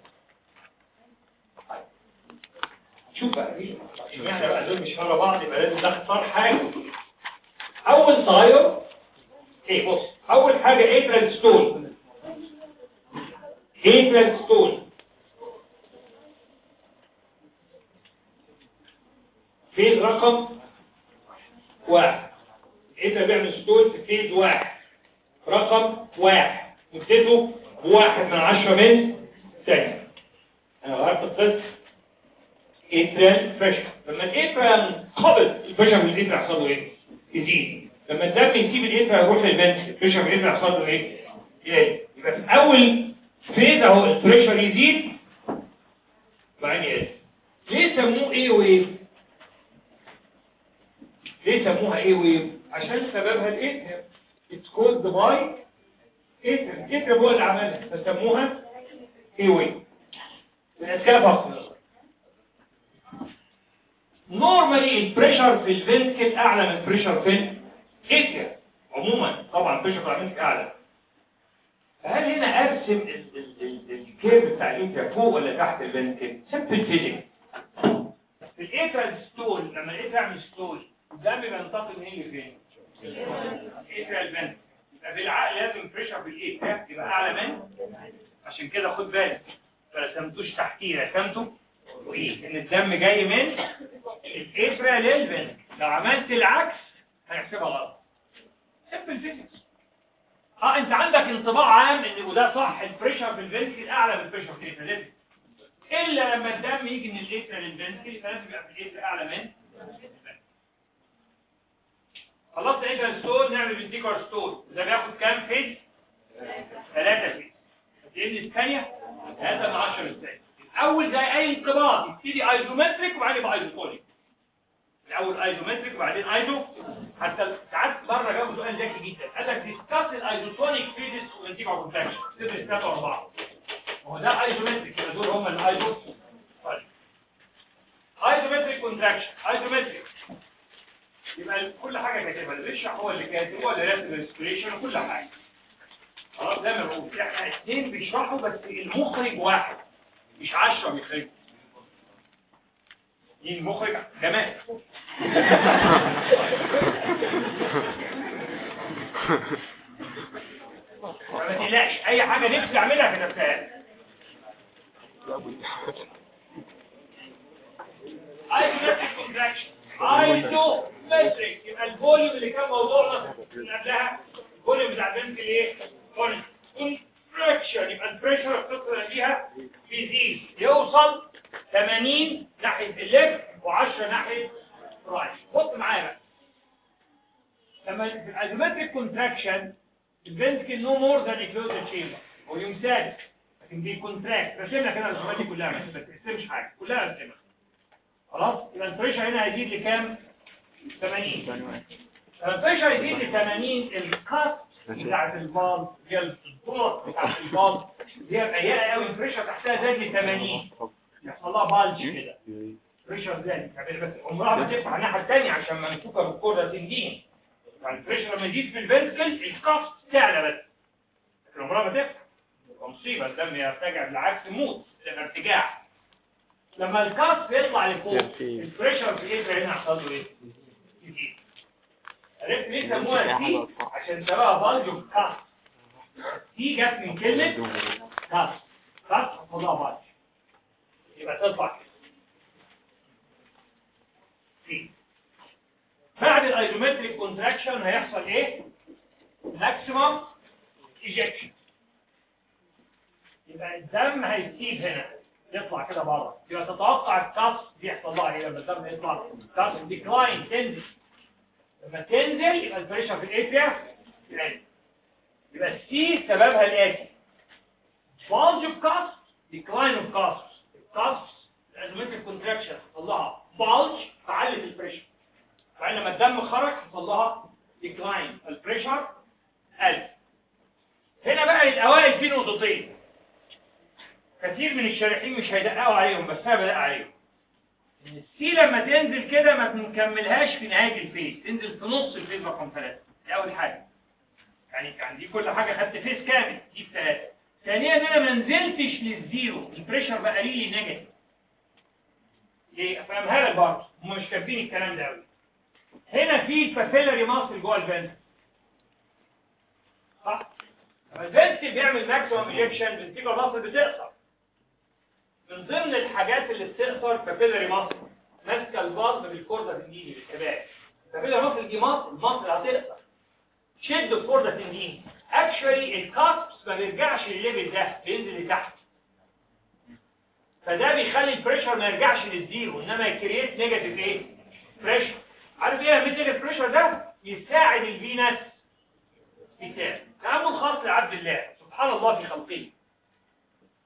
شوف بقى دي اشمعنى بقى دول مش ورا بعض يبقى لازم نختار حاجه اول تغير ايه بص اول حاجه اترال ستول اترال ستول فيز رقم واحد اترال بيعمل ستول في فيز واحد رقم واحد نكتبه بواحد من عشرة من ثانية انا غيرت القسم اترال بريشر لما الاترال قبل البريشر من الاترال يحصل له ايه يزيد لما الدم يسيب الاترال يروح للبنت البريشر من الاترال يحصل له ايه يقل يبقى في اول فيز اهو البريشر يزيد بعين اس ليه سموه ايه ويف ليه سموها ايه ويف عشان سببها الايثر اتس كولد باي ايثر الايثر هو اللي عملها فسموها ايه ويف الاسئله فقط نورمالي البريشر في الفنتكل اعلى من البريشر في الايثر عموما طبعا البريشر في الفنتكل اعلى فهل هنا ارسم ال- ال- ال- الكيرف بتاع الايثر فوق ولا تحت الفنتكل سمبل فيزيك في الايثر ستول لما الايثر يعمل ستول الدم بينتقل منين لفين الايثر الفنتكل يبقى بالعقل لازم بريشر في الايثر يبقى اعلى من عشان كده خد بالك فرسمتوش تحتيه رسمته فوقيه ان الدم جاي من الابره للفنتكل لو عملت العكس هيحسبها غلط سمبل فيزيكس اه انت عندك انطباع عام ان وده صح البريشر في الفنتكل اعلى من البريشر في الايثر لازم الا لما الدم يجي من الايثر للفنتكل فلازم يبقى في الايثر اعلى من الفنتكل. خلصت ايثر ستول نعمل فينتيكر ستول ده بياخد كام فيز ثلاثة فيز لان الثانية هذا من 10 ازاي الاول زي اي انقباض يبتدي ايزومتريك وبعدين يبقى ايزوتونيك الاول ايزومتريك وبعدين ايزو حتى ساعات بره جابوا سؤال ذكي جدا قال لك ديسكاس الايزوتونيك فيزيس وانتيجا كونتراكشن تدرس ثلاثه ورا بعض هو ده ايزومتريك يبقى دول هم الايزو طيب ايزومتريك كونتراكشن ايزومتريك يبقى كل حاجه كاتبها اللي بيشرح هو اللي كاتب هو اللي راسم الانسبريشن وكل حاجه خلاص ده مرغوب احنا اثنين بيشرحوا بس المخرج واحد مش عشرة بيخرجوا مين المخرج جمال ما تقلقش اي حاجه نفسي اعملها كتبتها ايزومتريك كونتراكشن ايزومتريك يبقى الفوليوم اللي كان موضوعنا من قبلها الفوليوم بتاع البنت الايه كونتراكشن يبقى البريشر القطره ليها بيزيد يوصل 80 ناحيه الليفت و10 ناحيه رايت بص معايا بقى لما في الايزومتريك كونتراكشن الفنتكل نو مور ذان اكلوزد تشامبر هو يمسك لكن بيكونتراكت رسم لك انا الرسومات دي كلها بس ما تقسمش حاجه كلها رسمها خلاص يبقى البريشر هنا هيزيد لكام 80 لما البريشر يزيد ل 80 القط بتاعت البال هي الضغط بتاعت البال هي ضيقه قوي البريشر تحتها زاد ل 80 يحصل لها بالج كده بريشر زاد يعني بس عمرها ما تفتح الناحيه الثانيه عشان ممسوكه بالكوره تنجين يعني البريشر لما يزيد في الفنتكل القف تعلى بس لكن عمرها ما تفتح تبقى مصيبه الدم يرتجع بالعكس موت تبقى ارتجاع لما الكف يطلع لفوق البريشر في ايه هنا هيحصل له ايه؟ يزيد عرفت ليه سموها دي عشان سببها بالج وكف دي جت من كلمه كف كف حصلها بالج يبقى تطلع كده دي. بعد الايزومتريك كونتراكشن هيحصل ايه ماكسيمم ايجكشن يبقى الدم هيسيب هنا يطلع كده بره يبقى تتوقع الكاس بيحصل لها ايه لما الدم يطلع كاس ديكلاين تنزل لما تنزل يبقى البريشر في الاتريا يقل يبقى السي سببها الاتي bulge of كاس decline of كاس الكاس الازومتريك كونتراكشن حصل لها bulge فعلت البريشر وبعدين لما الدم خرج حصل لها ديكلاين البريشر قل هنا بقى الاوائل في نقطتين كثير من الشارحين مش هيدققوا عليهم بس انا بدقق عليهم ان السي لما تنزل كده ما تكملهاش في نهايه الفيز تنزل في نص الفيز رقم ثلاثة دي اول حاجه يعني يعني دي كل حاجه خدت فيز كامل دي بثلاثه ثانيا ان انا ما نزلتش للزيرو البريشر بقى لي نيجاتيف ليه افهمها لك برضه هم مش كاتبين الكلام ده قوي هنا في البابيلاري ماسل جوه الفنت صح الفنت بيعمل ماكسيمم ايجكشن بنتيجه ماسل بتقصر من ضمن الحاجات اللي بتقصر بابيلاري ماسل ماسكه الباص بالكوردا تنديني بالكباب البابيلاري ماسل دي ماسل ماسل هتقصر شد الكوردا تنديني اكشولي الكاسبس ما بيرجعش للليفل ده بينزل لتحت فده بيخلي البريشر ما يرجعش للزيرو انما يكريت نيجاتيف ايه بريشر عارف ايه اهميه البريشر ده يساعد الفينس مثال تامل خاص لعبد الله سبحان الله في خلقه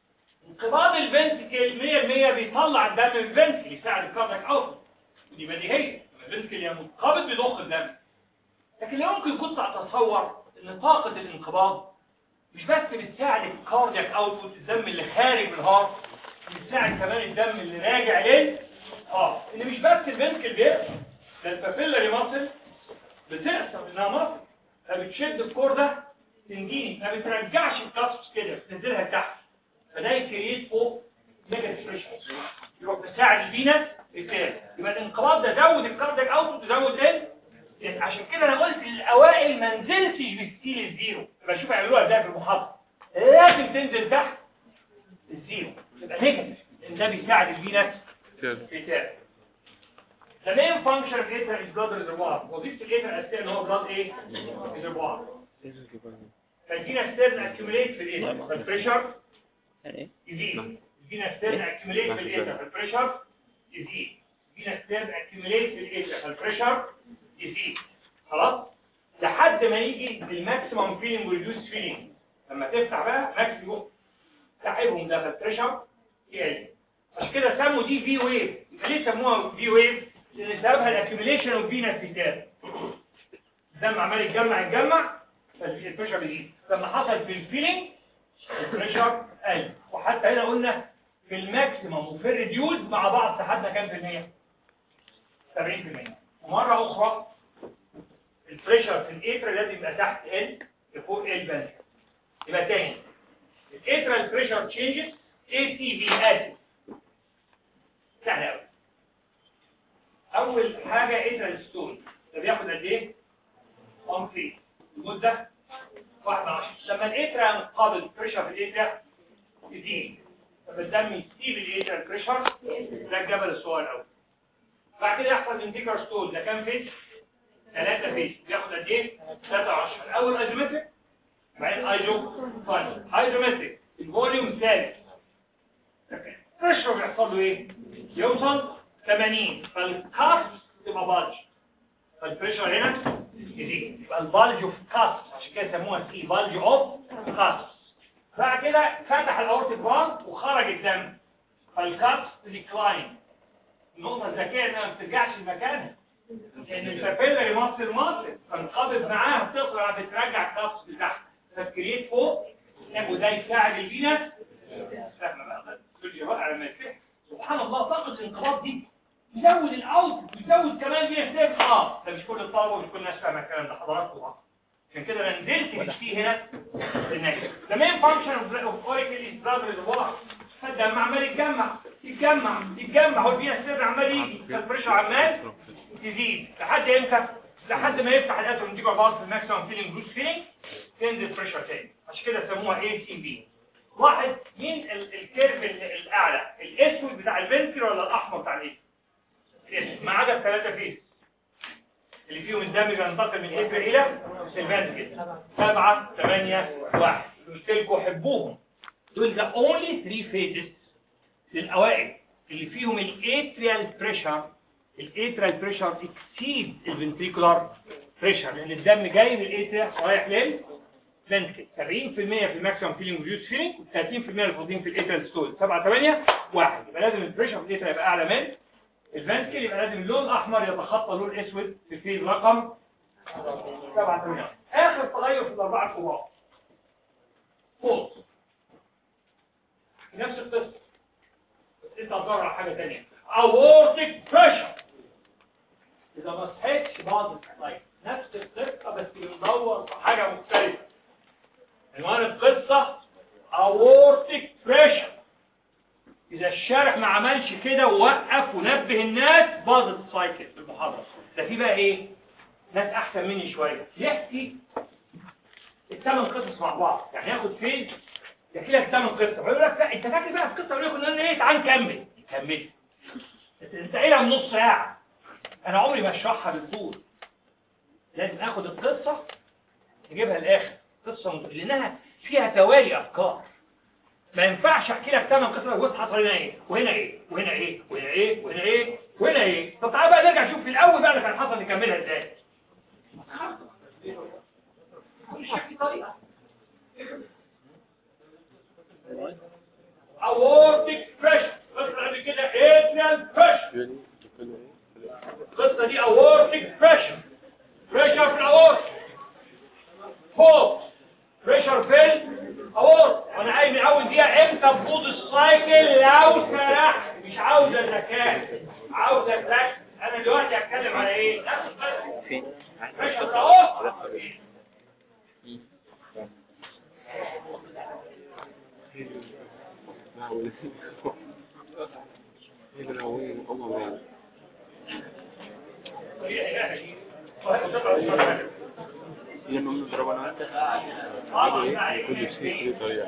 انقباض الفنتكل 100% بيطلع الدم من الفنتكل يساعد الكاردياك اوت دي بديهيه الفنتكل يا منقبض بيضخ الدم لكن لا يمكن كنت اتصور ان طاقه الانقباض مش بس بتساعد الكاردياك اوتبوت الدم اللي خارج من الهارت بتساعد كمان الدم اللي راجع لل اه ان مش بس الفنتكل بيقفل ده البابيلاري ماسل بتقسم انها ماسل فبتشد الكور ده تنجيني ما بترجعش الكاسبس كده بتنزلها تحت فده يكريت فوق ميجا بريشر يروح تساعد الفينا التاني يبقى الانقباض ده زود الكاردياك اوتبوت وزود ايه يعني عشان كده انا قلت الاوائل ما نزلتش بالستيل الزيرو بشوف يعملوها ازاي في المحاضره لازم تنزل تحت الزيرو يبقى نيجاتيف ان ده بيساعد الفينا في تاني The main function of ether is blood reservoir. وظيفة الاتر الأساسية إن هو blood إيه؟ reservoir. فالفينا ستيرن accumulate في الاتر فالبريشر يزيد. الفينا ستيرن accumulate في الاتر فالبريشر يزيد. الفينا ستيرن accumulate في الاتر فالبريشر يزيد. خلاص؟ لحد ما يجي للماكسيمم فيلينج وريديوس فيلينج. لما تفتح بقى ماكسيموم تعبهم ده فالبريشر يقل. عشان كده سموا دي في ويف. يبقى ليه سموها في ويف؟ لان سببها الاكيوميليشن اوف فينس فيتال الدم عمال يتجمع يتجمع فالبريشر بيزيد لما حصل في الفيلينج البريشر قل وحتى هنا قلنا في الماكسيمم وفي الريديوز مع بعض سحبنا كام في المية 70% ومرة أخرى البريشر في الاتر لازم يبقى تحت ال فوق ال بنك يبقى تاني الاترال بريشر تشينجز اي تي في اسيد سهل قوي اول حاجة اترال ستون ده بياخد قد ايه 1 فيت المدة 1 10 لما الاترا مقابل بريشر في الاترا يزيد لما الدم يسيب الاترا بريشر ده الجبل الصغير قوي بعد كده يحصل انديكر ستون ده كام فيت 3 فيت بياخد قد ايه 13 الاول ايزومتريك بعدين ايزو فاين ايزومتريك الفوليوم ثابت بريشر بيحصل له ايه يوصل 80 فالكاست تبقى بالج فالبريشر هنا يزيد يبقى البالج اوف كاست عشان كده سموها سي بالج اوف كاست بعد كده فتح الاورتيك فالف وخرج الدم فالكاست ديكلاين النقطة الذكية انها ما بترجعش لمكانها لان الكابيلاري مصر مصر فانقبض معاها بتطلع بترجع الكاست لتحت فالكريت فوق وده يساعد الفينا فاهمة بقى كل بقى لما يفتح سبحان الله طاقة الانقباض دي يزود الاوت ويزود كمان فيها ستيب اه ده مش كل الطلبه ومش كل الناس فاهمه الكلام ده حضراتكم اه عشان كده انا نزلت بالسي هنا في النجم the main function of auricle is blood reservoir فالدم عمال يتجمع يتجمع يتجمع هو فيها السر عمال يجي فالبريشر عمال تزيد لحد امتى؟ لحد ما يفتح الاتوم تيجي بعض في الماكسيمم فيلينج جروس فيلينج تنزل بريشر تاني عشان كده سموها اي سي بي واحد مين الكيرف الاعلى الاسود بتاع الفنتر ولا الاحمر بتاع الايه ما عدا الثلاثه فيس اللي فيهم الدم بينتقل من الابره الى الفنتر سبعة ثمانية واحد قلت لكم حبوهم دول ذا اونلي 3 فيزز للاوائل اللي فيهم الاتريال بريشر الاتريال بريشر اكسيد الفنتريكولار بريشر لان الدم جاي من الاتريا رايح لل فنتكل 70% في الماكسيمم فيلينج ريديوس فيلينج و30% اللي فاضيين في الاتريال ستول 7 8 1 يبقى لازم البريشر في الاتريا يبقى اعلى من الفنتكل يبقى لازم اللون الاحمر يتخطى اللون الاسود في الفيل رقم 7 8 اخر تغير في الاربعه الكبار فوز نفس القصه بس انت هتدور على حاجه ثانيه اورتيك بريشر اذا ما صحيتش بعض السلايد نفس القصه بس بندور في حاجه مختلفه عنوان القصه اورتيك بريشر اذا الشارع ما عملش كده ووقف ونبه الناس باظت السايكل في المحاضره ده في بقى ايه ناس احسن مني شويه يحكي الثمان قصص مع بعض يعني ياخد فين يحكي لك ثمان قصه ويقول لك لا انت فاكر بقى القصه يقول لك ايه تعال نكمل كمل انت قايلها من نص ساعه انا عمري ما اشرحها بالطول لازم اخد القصه اجيبها الاخر قصه مد... لانها فيها توالي افكار ما ينفعش احكي لك ثمان قصص بص حصل هنا ايه وهنا ايه وهنا ايه وهنا ايه وهنا ايه وهنا ايه طب تعالى بقى نرجع نشوف في الاول بقى اللي كان حصل نكملها ازاي مش هحكي طريقه اورتيك بريشر قصه قبل كده اتريال بريشر القصه دي اورتيك بريشر بريشر في الاورت فوق بريشر في الاورت وانا قايل من اول دقيقه امتى تبوظ السايكل لو سرحت مش عاوزه ذكاء عاوزه ذكاء انا دلوقتي هتكلم على ايه نفس القصه فين؟ بريشر في الاورت لأنه نضربنا كل شيء في طريقة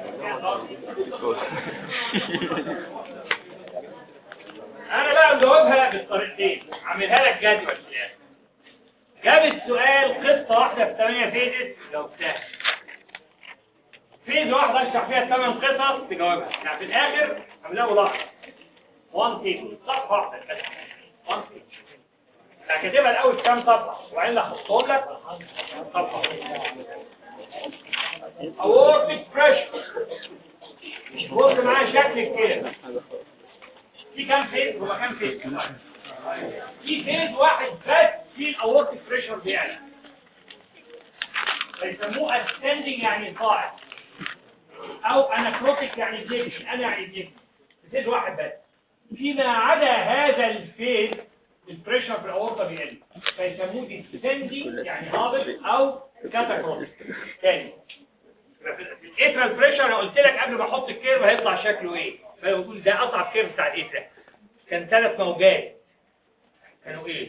انا بقى مجاوبها بالطريقتين عاملها لك جدول في الاخر جاب السؤال قصه واحده في 8 فيزز جاوبتها فيز واحده اشرح فيها 8 قصص تجاوبها يعني في الاخر عاملها ملاحظه 1 تيبل صفحه واحده بس 1 تيبل يعني كاتبها الاول كام صفحه وبعدين لخصهم لك صفحه اورتيك بريشر بص معايا شكل كده في كام فيز هو كام فيز في فيز واحد بس في الاورتيك بريشر بيعلى فيسموه ascending يعني صاعد او اناكروتيك يعني ديكشن انا يعني ديكشن فيز واحد بس فيما عدا هذا الفيز البريشر في الاورطه بيقل فيسموه descending يعني هابط او كاتاكروتيك تاني الاترال بريشر انا قلت لك قبل ما احط الكيرف هيطلع شكله ايه فبقول ده اصعب كيرف بتاع الاترال كان ثلاث موجات كانوا ايه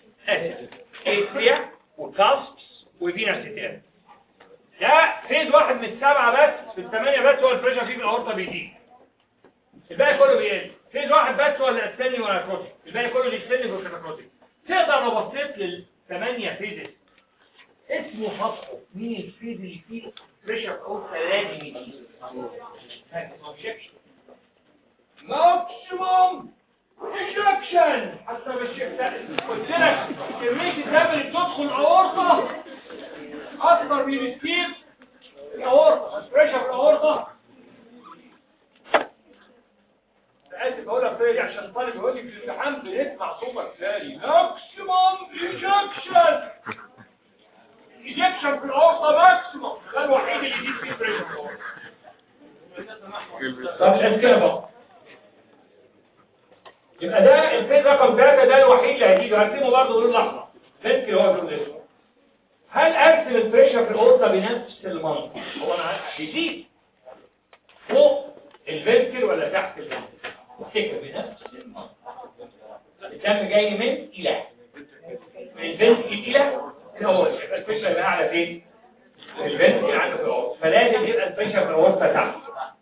اتريا وكاسبس وفينا ستير ده فيز واحد من السبعه بس في الثمانيه بس هو البريشر فيه في الاورطه بيزيد الباقي كله بيقل فيز واحد بس هو اللي استني ولا كروتيك الباقي كله بيستني ولا كروتيك تقدر لو بصيت للثمانيه فيزز اسمه خطه مين الفيز اللي فيه بريشر اورطه لازم يزيد ماكسيموم ايجكشن حتى بالشيء قلت لك كميه الدم اللي بتدخل الاورطه اكبر من السير الاورطه بريشر في الاورطه اسف اقول لك تاني عشان الطالب يقول لي في الامتحان بنسمع صوتك تاني ماكسيموم ايجكشن ايجكشن في الاورطه ماكسيموم ده الوحيد اللي يزيد فيه بريشر في الاورطه طب الاسئله بقى يبقى ده الفيز رقم 3 ده الوحيد اللي هيجي هرسمه برضه دول لحظه فيز هو اللون الاسود هل ارسم البريشر في الاورطه بنفس المنطق هو انا بيزيد فوق الفنتكل ولا تحت الفنتكل افتكر بنفس المنطق الدم جاي من الى من الفنتكل الى الاورطه يبقى البريشر يبقى اعلى فين الفنتكل عنده في الاورطه فلازم يبقى البريشر في الاورطه تحت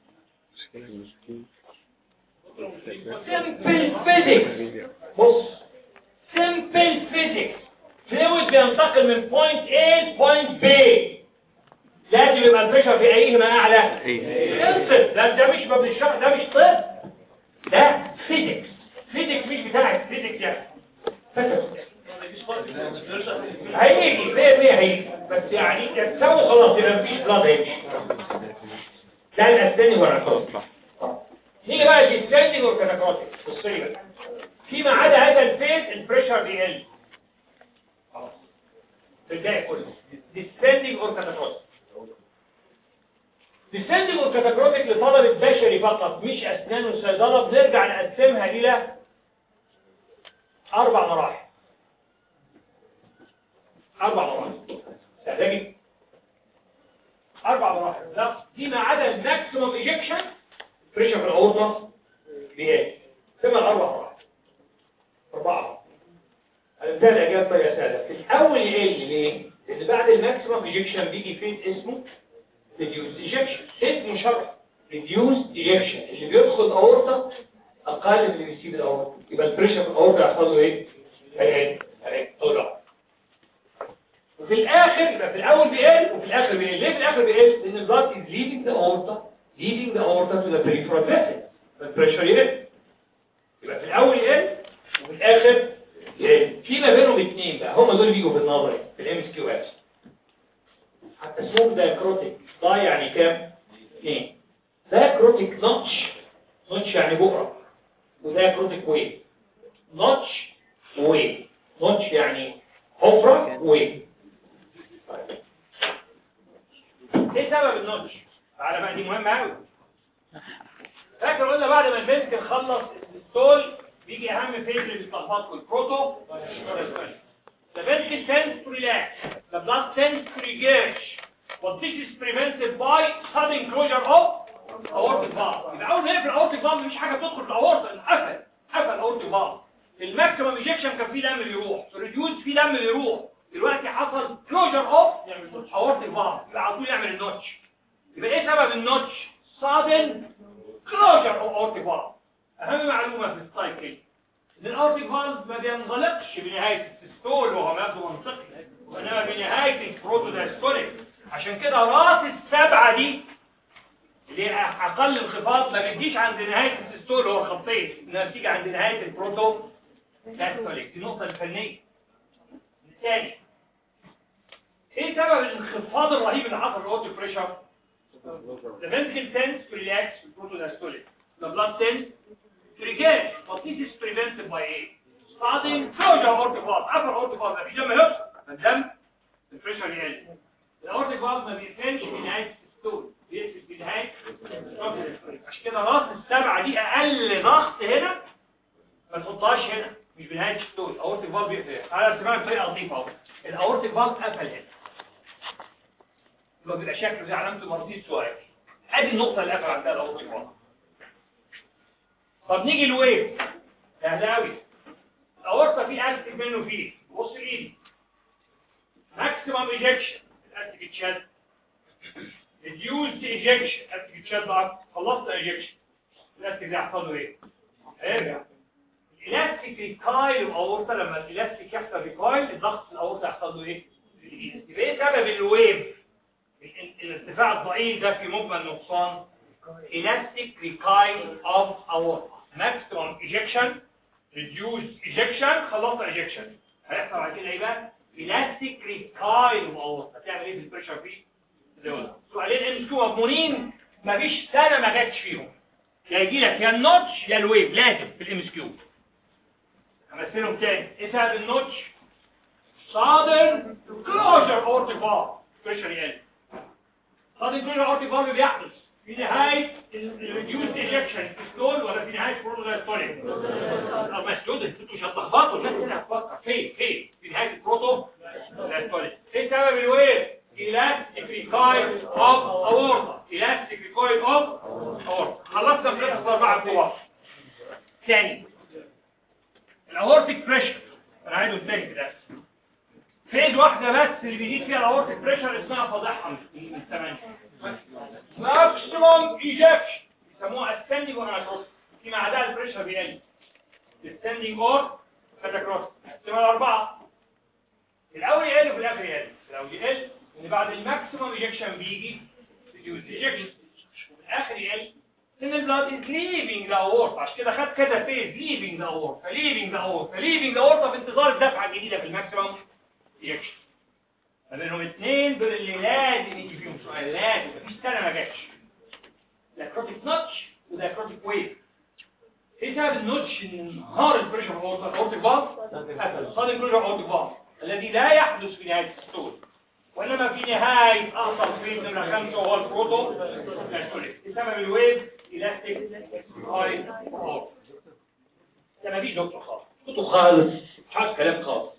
simple physics بص simple physics فلويد بينتقل من point A ل point B لازم يبقى البريشر في ايهما اعلى انصف ده ده مش مبني الشرح ده مش طب ده فيزيكس فيزيكس مش بتاعك فيزيكس يعني هيجي زي ما هيجي بس يعني تسوي خلاص يبقى مفيش بلاد هيجي ده الاسناني ورا الكوست نيجي بقى الديسندنج والكاتاكروتيك بص لي بقى فيما عدا هذا الفيز البريشر بيقل خلاص في الباقي كله ديسندنج اور كاتاكروتيك ديسندنج اور كاتاكروتيك لطلب البشري فقط مش اسنان وصيدله بنرجع نقسمها الى اربع مراحل اربع مراحل سهله اربع مراحل لا فيما عدا الماكسيموم ايجكشن بريشر في الأوضة بإيه؟ ثم الأربع مراحل أربعة هنبدأ الإجابة بطريقة سهلة في الأول يقل ليه؟ لأن بعد الماكسيمم إيجكشن بيجي فين اسمه ريديوس إيجكشن اسمه شرح ريديوس إيجكشن اللي بيدخل الأورطة أقل من اللي بيسيب الأورطة يبقى البريشر في الأورطة يحصل له إيه؟ هيقل هيقل أورطة وفي الآخر يبقى في الأول بيقل وفي الآخر بيقل ليه في الآخر بيقل؟ لأن البلاد is leaving the aorta leading the aorta to the peripheral vessel فالبريشر يقل يبقى في الاول يقل وفي الاخر يقل في ما بينهم اثنين بقى هم دول بيجوا في النظري في الام اس كيو اس حتى اسمهم دايكروتيك دا يعني كام؟ اثنين دايكروتيك نوتش نوتش يعني بؤرة وده كروتيك ويف نوتش ويف نوتش يعني حفرة ويف ايه سبب النوتش؟ تعالى بقى دي مهمة قوي فاكر قلنا بعد ما البنت تخلص الستول بيجي اهم فيز للصلفات والبروتو The ventricle tends to relax. The blood tends to regurge. But this is prevented by sudden closure of aortic valve. يبقى اول ما يقفل aortic valve مفيش حاجه بتدخل في الاورطه قفل قفل aortic valve. الماكسيمم ايجكشن كان فيه دم بيروح، في الريديوز فيه دم بيروح. دلوقتي حصل كلوجر اوف aortic valve يبقى على طول يعمل النوتش. يبقى ايه سبب النوتش؟ sudden closure of aortic valve. اهم معلومه في السايكل ان الاورتيك فالف ما بينغلقش بنهايه السيستول وهو مبدو منطقي وانما بنهايه البروتودايستوليك عشان كده راس السبعه دي اللي هي اقل انخفاض ما بتجيش عند نهايه السيستول هو خطين انها بتيجي عند نهايه البروتو دايستوليك دي النقطه الفنيه الثاني ايه سبب الانخفاض الرهيب اللي حصل للاورتيك بريشر The ventricle tends to relax في البروتودايستوليك The blood tends to regurge but this is prevented by a sudden closure of aortic valve قفل aortic valve مفيش دم يخرج فالدم البريشر يقل الاورتيك فالف ما بيقفلش في نهايه الستول بيقفل في نهايه الستول عشان كده راس السبعه دي اقل ضغط هنا ما تحطهاش هنا مش بنهايه الستول الاورتيك فالف بيقفل على ارتفاع بطريقه لطيفه اهو الاورتيك فالف قفل هنا يبقى بيبقى شكله زي علامه المرضي السؤال ادي النقطه اللي قفل عندها الاورتيك فالف طب نيجي الويف سهل قوي الاورطه فيه اكتف منه فيه بص ايدي ماكسيمم ايجكشن الاكتف اتشد ريديوز ايجكشن الاكتف اتشد بقى خلصت ايجكشن الاكتف ده يحصل له ايه ارجع الالاستيك ريكايل الاورطه لما الالاستيك يحصل ريكايل الضغط في الاورطه يحصل له ايه يبقى ايه سبب الويف الارتفاع الضئيل ده في مجمل نقصان elastic recoil of aorta maximum ejection reduced ejection خلصت ejection هيحصل بعد كده ايه بقى elastic recoil of aorta تعمل ايه في البريشر فيه دول سؤالين ام كيو مضمونين مفيش سنه ما جاتش فيهم يا يجي لك يا النوتش يا الويف لازم في الام اس كيو همثلهم تاني ايه سبب النوتش sudden closure aortic valve بريشر يقل sudden closure aortic valve بيحدث في نهاية الريديوز ايجكشن ستول ولا في نهاية بروتودايستوليك مسدود انتوا مش هتلخبطوا الناس هنا هتفكر فين فين في نهاية البروتودايستوليك ايه سبب الويف elastic recoil of aorta elastic recoil of aorta خلصنا من القصة أربعة كبار ثاني الاورتيك بريشر انا عايزه تاني كده فيز واحدة بس اللي بيزيد فيها الاورتيك بريشر اسمها فضيحة من الثمانية ماكسيموم ايجكشن يسموها ascending or anacross فيما عدا البريشر بيقل descending or anacross ثم الأربعة الأول يقل وفي الآخر يقل الأول يقل إن بعد الماكسيموم ايجكشن بيجي reduced ejection وفي الآخر يقل إن البلاد is leaving the aorta عشان كده خد كذا فيز leaving the aorta leaving the aorta leaving the aorta في انتظار الدفعة الجديدة في الماكسيموم ايجكشن فبينهم اثنين دول اللي لازم يجي فيهم سؤال لازم مفيش سنه ما جاتش ده كروتيك نوتش وده كروتيك ويف ايه سبب النوتش ان انهار البريشر في الاورتيك فالف صادم بريشر اورتيك فالف الذي لا يحدث في نهايه الستول وانما في نهايه اخر فيز نمره خمسه وهو البروتو ايه سبب الويف الاستيك هاي ده مفيش دكتور خالص دكتور خالص مش عايز كلام خالص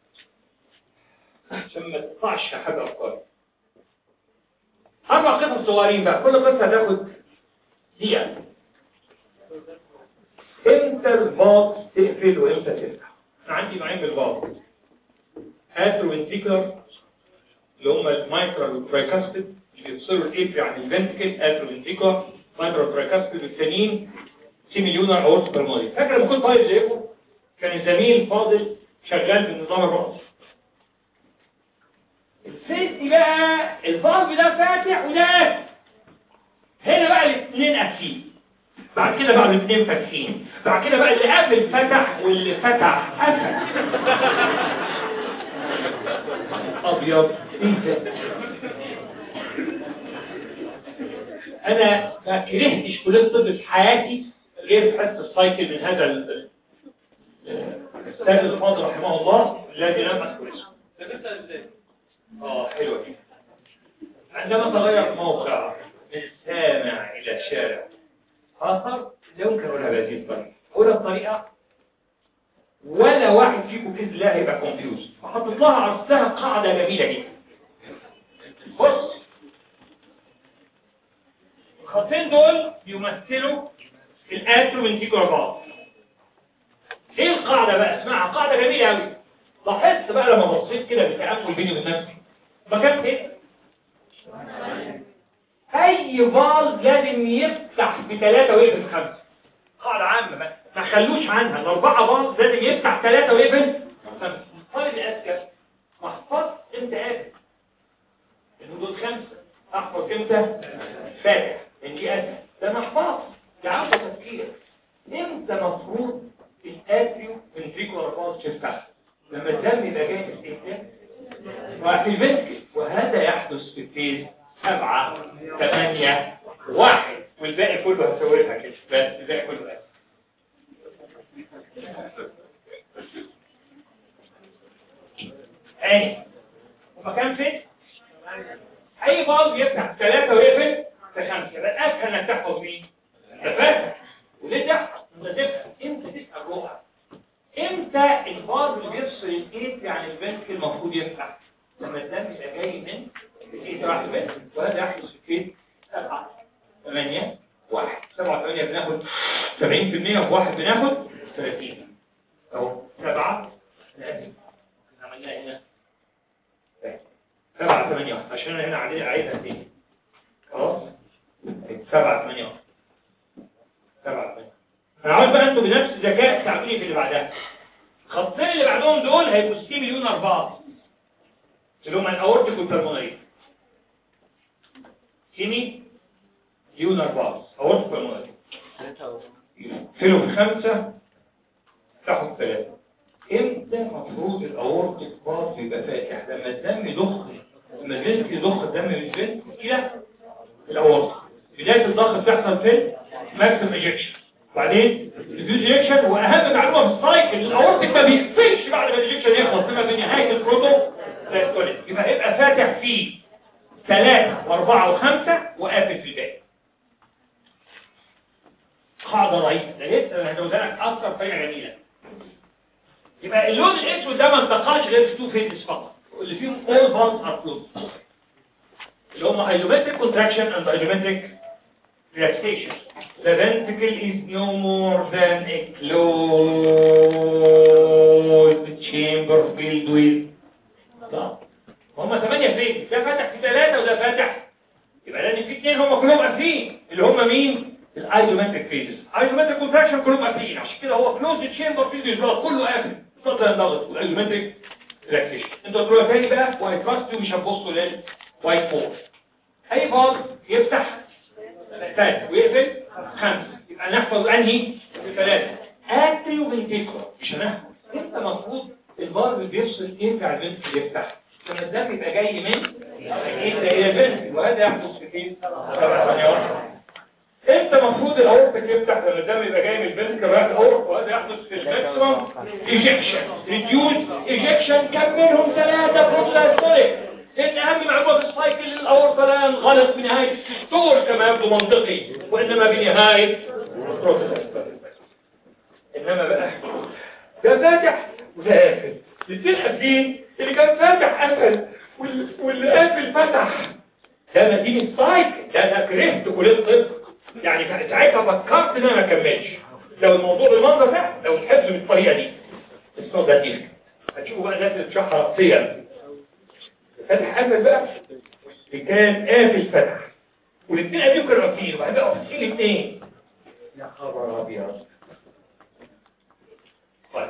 عشان ما تطلعش حاجة أفكار أربع قصص صغيرين بقى كل قصة هتاخد دقيقة امتى الفاض تقفل وامتى تفتح أنا عندي نوعين من الفاض اترو فنتريكولار اللي هم المايكرال والترايكاستيد اللي بيفصلوا الاتري عن الفنتكل اترو فنتريكولار مايكرال والترايكاستيد والثانيين سيميليونر اورت بالماضي فاكر لما كنت طالب زيكم كان الزميل فاضل شغال بالنظام الرأسي الفيس دي بقى الفالف ده فاتح وده قافل هنا بقى الاثنين قافلين بعد كده بقى الاثنين فاتحين بعد كده بقى اللي قافل فتح واللي فتح قفل ابيض ايه ده انا ما كرهتش كليه الطب في حياتي يبحث السايكل من هذا ال- ال- الأستاذ الفاضل رحمه الله الذي لم أذكر اسمه اه حلوة دي عندما تغير موقع من سامع إلى شارع آخر لا يمكن أقولها بهذه الطريقة أقولها الطريقة ولا واحد فيكم بإذن الله هيبقى كونفيوز فحطيت لها عرفتها قاعدة جميلة جدا بص الخطين دول بيمثلوا الاترومنتيكولار بعض ايه القاعدة بقى اسمعها قاعدة جميلة قوي لاحظت بقى لما بصيت كده بالتأمل بيني وبين نفسي مكان ايه اي فالف لازم يفتح بثلاثة ويقفل بخمسة قاعدة عامة ما, ما خلوش عنها الاربعة فالف لازم يفتح ثلاثة ويقفل خمسة طالب الاذكى محفظ انت قافل لانه دول خمسة احفظ امتى فاتح ان دي اسهل ده محفظ ده عاوز تفكير امتى مفروض الاتريو فنتريكولار فالف تفتح لما الدم يبقى جاي في الاستهلاك وفي الفنتكل وهذا يحدث في فيز سبعة ثمانية واحد والباقي كله هسويها كده بس الباقي كله بس تاني ومكان فين؟ أي بالب يفتح ثلاثة ويقفل بخمسة يبقى أسهل إنك تحفظ مين؟ تفاهم وليه تحفظ؟ أنت تفهم أنت تسأل روحك امتى البار اللي بيفصل الايد يعني البنك المفروض يفتح لما الدم يبقى جاي من الايد راح البنك وهذا يحدث في الايد سبعة ثمانية واحد سبعة ثمانية بناخد سبعين في المية وواحد بناخد ثلاثين اهو سبعة ثلاثين عملناها هنا سبعة ثمانية واحد عشان أنا هنا عايز عايزها تاني خلاص سبعة ثمانية واحد سبعة ثمانية انا عاوز بقى انتوا بنفس الذكاء تعملي في اللي بعدها الخطين اللي بعدهم دول هيبقوا 60 مليون اربعة اللي هم الاورتيك والبلمونري سيمي مليون اربعة اورتيك والبلمونري فيلو خمسة تاخد ثلاثة امتى مفروض الاورتيك باص يبقى فاتح لما الدم يضخ لما الجسم يضخ الدم من الجسم الى الاورتيك بداية الضغط بتحصل فين ماكسيم ايجكشن وبعدين الفيوز ايجكشن واهم معلومه في السايكل الاورتيك ما بيقفلش بعد ما الايجكشن يخلص بما في نهايه البروتو دايستوليك يبقى هيبقى فاتح فيه ثلاثة واربعة وخمسة وقافل في الباقي قاعدة رئيسة ده لسه انا هدوزها لك اكتر طريقة جميلة يبقى اللون الاسود ده ما انتقلش غير في تو فيزز فقط اللي فيهم all bonds are closed اللي هم isometric contraction and isometric relaxation the ventricle is no more than a closed chamber filled with لا هم ثمانية فين ده فاتح في ثلاثة وده فاتح يبقى لازم في اثنين هم كلهم قافلين اللي هم مين الايزومتريك فيزز ايزومتريك كونتراكشن كلهم قافلين عشان كده هو كلوزد تشامبر فيلد with كله قافل اتفضل الضغط والايزومتريك ريلاكسيشن انتوا تقولوا تاني بقى واي تراست مش هتبصوا للوايت بورد اي بار يفتح ثلاثة ويقفل خمسة يبقى نحفظ انهي ثلاثة اتريو فينتيكولا مش هنحفظ انت المفروض البار اللي بيفصل يرجع البنت يفتح لما الدم يبقى جاي من الى الى البنت وهذا يحدث في فين سبع ثانيات انت المفروض الاورتك يفتح لما الدم يبقى جاي من البنت كمان الاورت وهذا يحدث في الماكسيمم ايجكشن ريديوز ايجكشن كم منهم ثلاثة بروتوستوليك لان اهم معلومه في السايكل الاورطه لا ينغلق بنهايه السطور كما يبدو منطقي وانما بنهايه بروتوستوليك انما بقى ده فاتح وده قافل الاثنين قافلين اللي كان فاتح قفل وال- واللي قافل فتح ده نتيجه السايكل ده انا كرهت كليه الطب يعني كان ساعتها فكرت ان انا ما اكملش لو الموضوع بالمنظر ده لو الحفظ بالطريقه دي الصوت ده دي هتشوفوا بقى الناس اللي بتشرحها رأسيا فتح قفل بقى اللي كان قافل فتح والاثنين قافلين كانوا قافلين وبعدين بقى قافلين الاثنين يا خبر ابيض طيب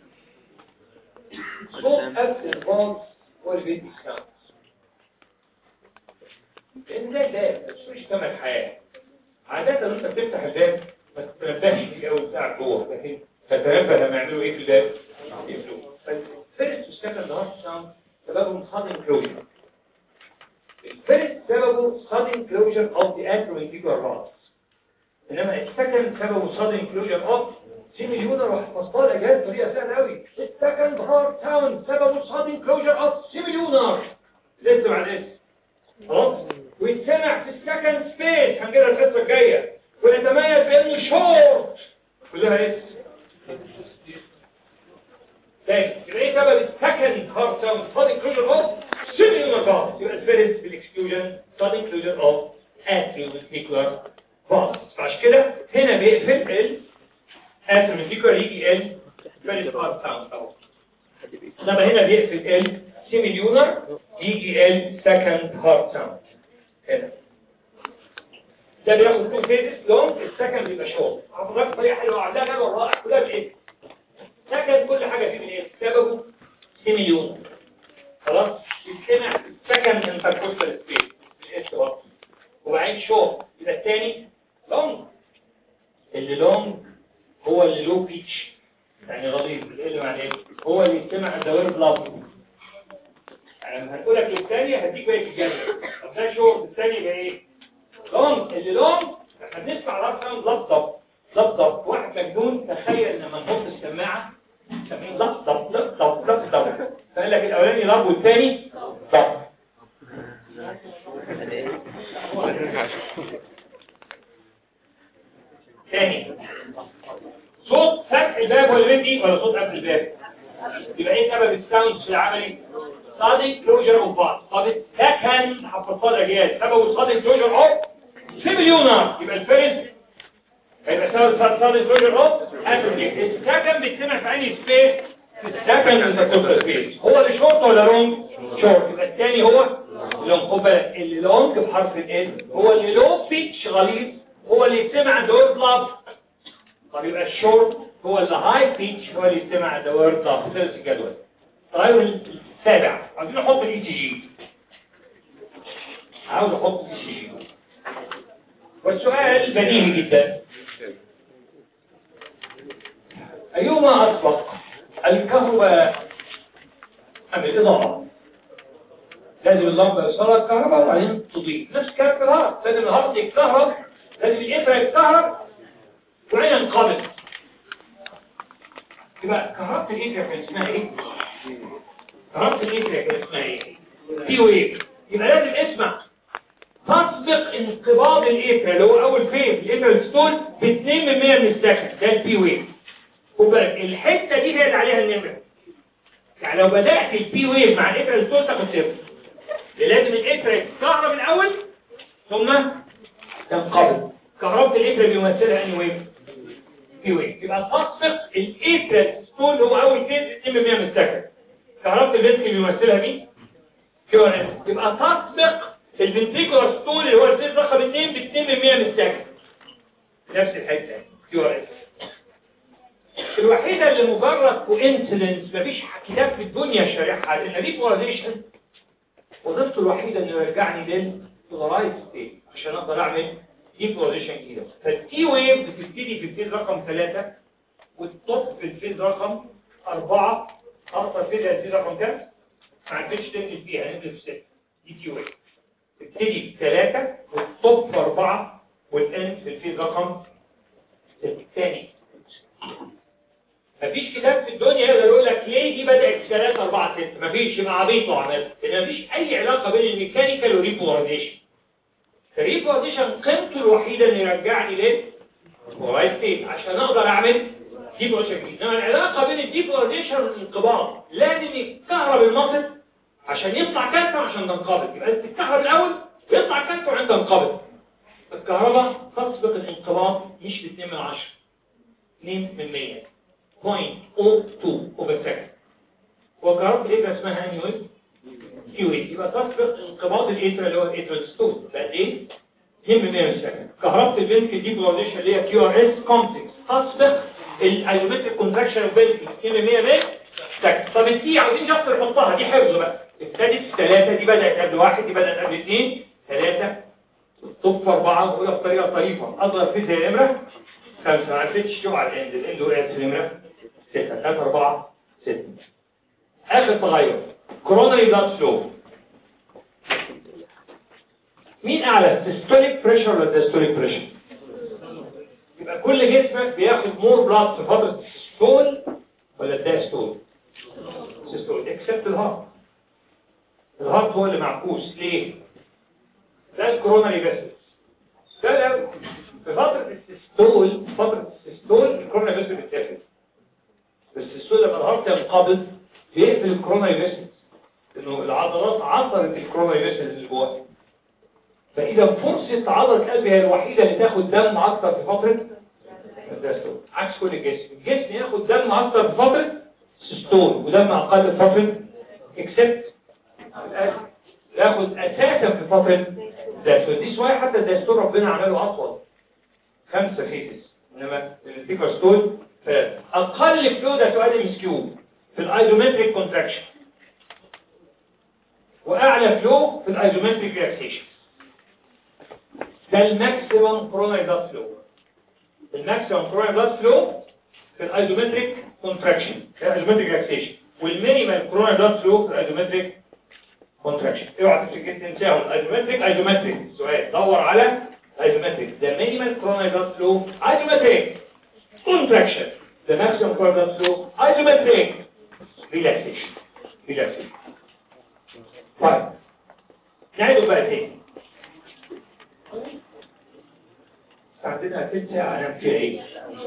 صوت قفل الباص هو اللي بيدي الساوند لان ده ده مش تمن حياه عادة انت بتفتح الباب ما تتنبهش فيه قوي بتاع جوه لكن تتنبه لما يعملوا ايه في الباب يقفلوه فالفيرست والسكند هارت ساوند سببهم sudden closure الفيرست سببه sudden closure of the atrial ventricular valves انما السكند سببه صدر انكلوجن اوف سي مليونر وحفظتها الاجهاز بطريقه سهله قوي السكند هارت ساوند سببه صدر انكلوجن اوف سي مليونر لسه بعد لسه خلاص ويتسمع في السكند سبيس هنجيلها الحصه الجايه ويتميز بانه شورت كلها اس تاني يبقى ايه سبب السكند هارت ساوند صدر انكلوجن اوف سي مليونر بعض يبقى الفيرست بالاكسكلوجن صدر انكلوجن اوف اتريوفيكولار بعض فعشان كده هنا بيقفل ال اتريوفيكولار يجي ال فيرست هارت ساوند اهو انما هنا بيقفل ال سيميليونر يجي ال سكند هارت ساوند هنا ده بياخد تو فيزز لونج السكند بيبقى شورت حضرتك طريقه حلوه عندها جدول رائع كلها بالايه سكند كل حاجه فيه بالايه سببه سيميليونر خلاص يتسمع سكند انتركوستال سبيس الاس برضه وبعدين شورت يبقى الثاني لونج اللي لونج هو اللي له بيتش يعني غليظ اللي معناه هو اللي يستمع الدوائر بلافظ يعني لما هنقول لك الثانية هديك بقى في الجنة طب ده شورت الثاني يبقى ايه لونج اللي لونج احنا بنسمع رقم لفظ لفظ واحد مجنون تخيل لما نحط السماعة سمين لفظ لفظ لفظ فقال لك الاولاني لف والثاني لفظ ثاني صوت فتح الباب ولا بيدي ولا صوت قفل الباب يبقى ايه سبب الساوند في العملي صادق كلوجر اوف بعض صادق ده كان حفظتها الاجيال سببه صادق كلوجر اوف سيميليونر يبقى الفيرست هيبقى سبب صادق كلوجر اوف اتروجيك السكن بيتسمع في انهي سبيس السكن انت سبيس هو اللي شورت ولا لونج شورت يبقى الثاني هو لونج خد بالك اللي لونج بحرف ال هو اللي لو بيتش غليظ هو اللي يسمع دور بلاف طب يبقى الشورت هو اللي هاي بيتش هو اللي يستمع دوار ضغط ثلاث جدول طيب السابع عايزين نحط الاي تي جي عاوز احط الاي تي جي والسؤال بديهي جدا ايهما اسبق الكهرباء ام الاضاءه لازم اللمبه يوصلها الكهرباء وبعدين تضيء نفس الكلام في الهارت لازم الهارت يتكهرب لازم الابره يتكهرب وبعدين ينقبض يبقى كهربة الإبرة كان اسمها إيه؟ كهربة الإبرة كان اسمها إيه؟ بي ويف يبقى لازم اسمع تسبق انقباض الإبرة اللي هو أول فيز الإبرة الستول ب 2 من 100 من السكند ده البي ويف خد بالك الحتة دي هي اللي عليها النمرة يعني لو بدأت البي ويف مع الإبرة الستول تاخد صفر لازم الإبرة تتكهرب الأول ثم تنقبض كهربة الإبرة بيمثلها أنهي ويف؟ بي ويف يبقى تسبق الإبرة ستول هو أول فيز 2 من 100 من السكند كهربة الفنتري بيمثلها مين؟ كيو ان يبقى تسبق الفنتريكولار ستول اللي هو الفيز رقم 2 ب 2 من 100 من السكند نفس الحته كيو ان الوحيده اللي مجرد كوانسيدنس مفيش كتاب في الدنيا شارحها لان دي بولاريزيشن وظيفته الوحيده انه يرجعني للبولارايز ستيت عشان اقدر اعمل دي بولاريزيشن جديده فالتي ويف بتبتدي في الفيز رقم 3 والتوب في الفيز رقم 4 اكتر فيز الفيز رقم كام؟ ما عندكش تنزل فيها ننزل في 6 دي تي ويف تبتدي في 3 والتوب في 4 والان في الفيز رقم 6 ثاني مفيش كتاب في الدنيا يقدر يقول لك ليه دي بدأت في 3 4 6 مفيش يبقى عبيط لو عملت لان مفيش اي علاقه بين الميكانيكال والريبولاريزيشن الريبولاريزيشن قيمته الوحيده ان يرجعني ليه ورايت ستيت عشان اقدر اعمل ديبولاريزيشن جديد انما العلاقه بين الديبولاريزيشن والانقباض لازم يتكهرب المصل عشان يطلع كالسيوم عشان تنقبض يبقى انت تتكهرب الاول ويطلع كالسيوم عشان تنقبض الكهرباء تسبق الانقباض مش ب 2 من 10 2 من 100 0.02 اوفر سكند وكهرباء الاترا اسمها اني ويف كيو ويف يبقى تسبق انقباض الاترا اللي هو الاترا ستول بقد ايه 2 من 100 من سكند كهرباء البنك ديبولاريزيشن اللي هي كيو ار اس كومبلكس تسبق الايومتريك كونتراكشن اوف بنك 2 من 100 من سكند طب التي عاوزين شخص نحطها دي حفظ بقى ابتدت في 3 دي بدات قبل واحد دي بدات قبل 2 3 طب في 4 وهي بطريقه طريفه اصغر فيزياء نمره 5 ما عرفتش شو على الاند الاند وقعت في نمره 6 3 4 6 اخر تغير كوروناري بلاد فلو مين اعلى سيستوليك بريشر ولا ديستوليك بريشر يبقى كل جسمك بياخد مور بلاد في فتره السيستول ولا الدايستول السيستول اكسبت الهارت الهارت هو اللي معكوس ليه ده الكوروناري فيسلز ده لو في فتره السيستول فتره السيستول الكوروناري فيسل بتتقفل بس السيستول لما الهارت ينقبض بيقفل الكوروناري فيسل انه العضلات عصرت الكوروناري فيسل اللي جواها فاذا فرصه عضله القلب هي الوحيده اللي تاخد دم اكتر في فتره الدايستول عكس كل الجسم الجسم ياخد دم اكتر في فتره سيستول ودم اقل في فتره اكسبت القلب ياخد اساسا في فتره الدايستول دي شويه حتى الدايستول ربنا عمله اطول خمسه فيتس انما الانتيكوستول اقل فلو ده سؤال مسكيو في الايزومتريك كونتراكشن واعلى فلو في الايزومتريك ريلاكسيشن ده الماكسيمم كوروناري بلاد فلو الماكسيمم كوروناري بلاد فلو في الايزومتريك كونتراكشن في الايزومتريك ريلاكسيشن والمينيمال كوروناري بلاد فلو في الايزومتريك كونتراكشن اوعى تفتكر تنساه الايزومتريك ايزومتريك سؤال دور على ايزومتريك ده مينيمال كوروناري بلاد فلو ايزومتريك كونتراكشن ده ماكسيمم كوروناري بلاد فلو ايزومتريك ريلاكسيشن ريلاكسيشن طيب نعيده بقى تاني عندنا تلت ساعة انام فيها ايه؟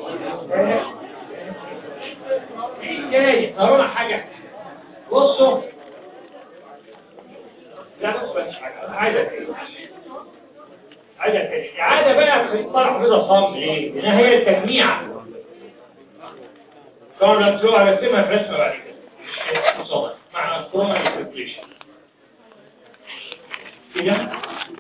ايه جاي نرونا حاجة بصوا لا بص بس حاجة عايزة تاني عايزة تاني عادة بقى في طلع بيضة صام ليه؟ لأنها هي التجميع كان نفسه هرسمها في رسمة بعد كده صدق معنى الكورونا ريسيركيشن كده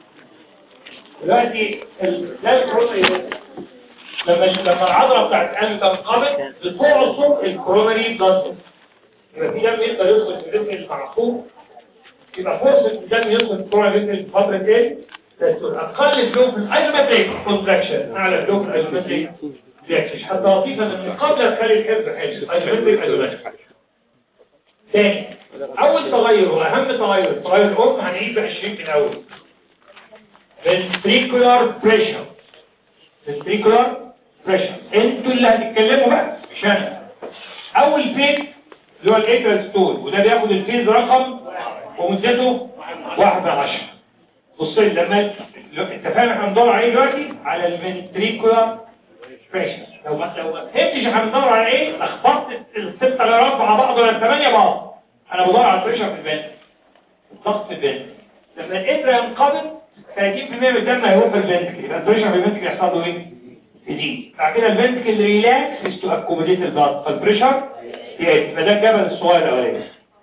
دلوقتي ده الكوروناري لما لما العضله بتاعت القلب تنقبض بتعصر الكوروناري بلاد يبقى في دم يقدر يدخل في الجسم المعصوب يبقى فرصه الدم يدخل في الكوروناري في فتره ايه؟ تستول اقل فلو في الايزومتريك كونتراكشن اعلى فلو في الايزومتريك رياكشن حتى لطيفه ان قبل تخلي الحفظ حلو ايزومتريك ايزومتريك تاني اول تغير واهم تغير تغير الام هنعيد ب 20 في الاول ventricular pressure ventricular pressure انتوا اللي هتتكلموا بقى مش انا اول فيز اللي هو الايترال ستول وده بياخد الفيز رقم ومدته واحدة عشر بص لي لما انت فاهم احنا بندور على ايه دلوقتي على الفنتريكولار بريشر لو ما لو ما فهمتش احنا بندور على ايه لخبطت الستة اللي رافعة بعض ولا الثمانية بعض انا بدور على البريشر في البنت الضغط في البنت لما الاتر ينقبض 30% من الدم هيروح في الفنتكل يبقى البريشر في الفنتكل يحصل له ايه؟ يزيد بعد كده الفنتكل ريلاكس تو اكوموديت البلاد فالبريشر يقل يبقى ده الجبل الصغير الاولاني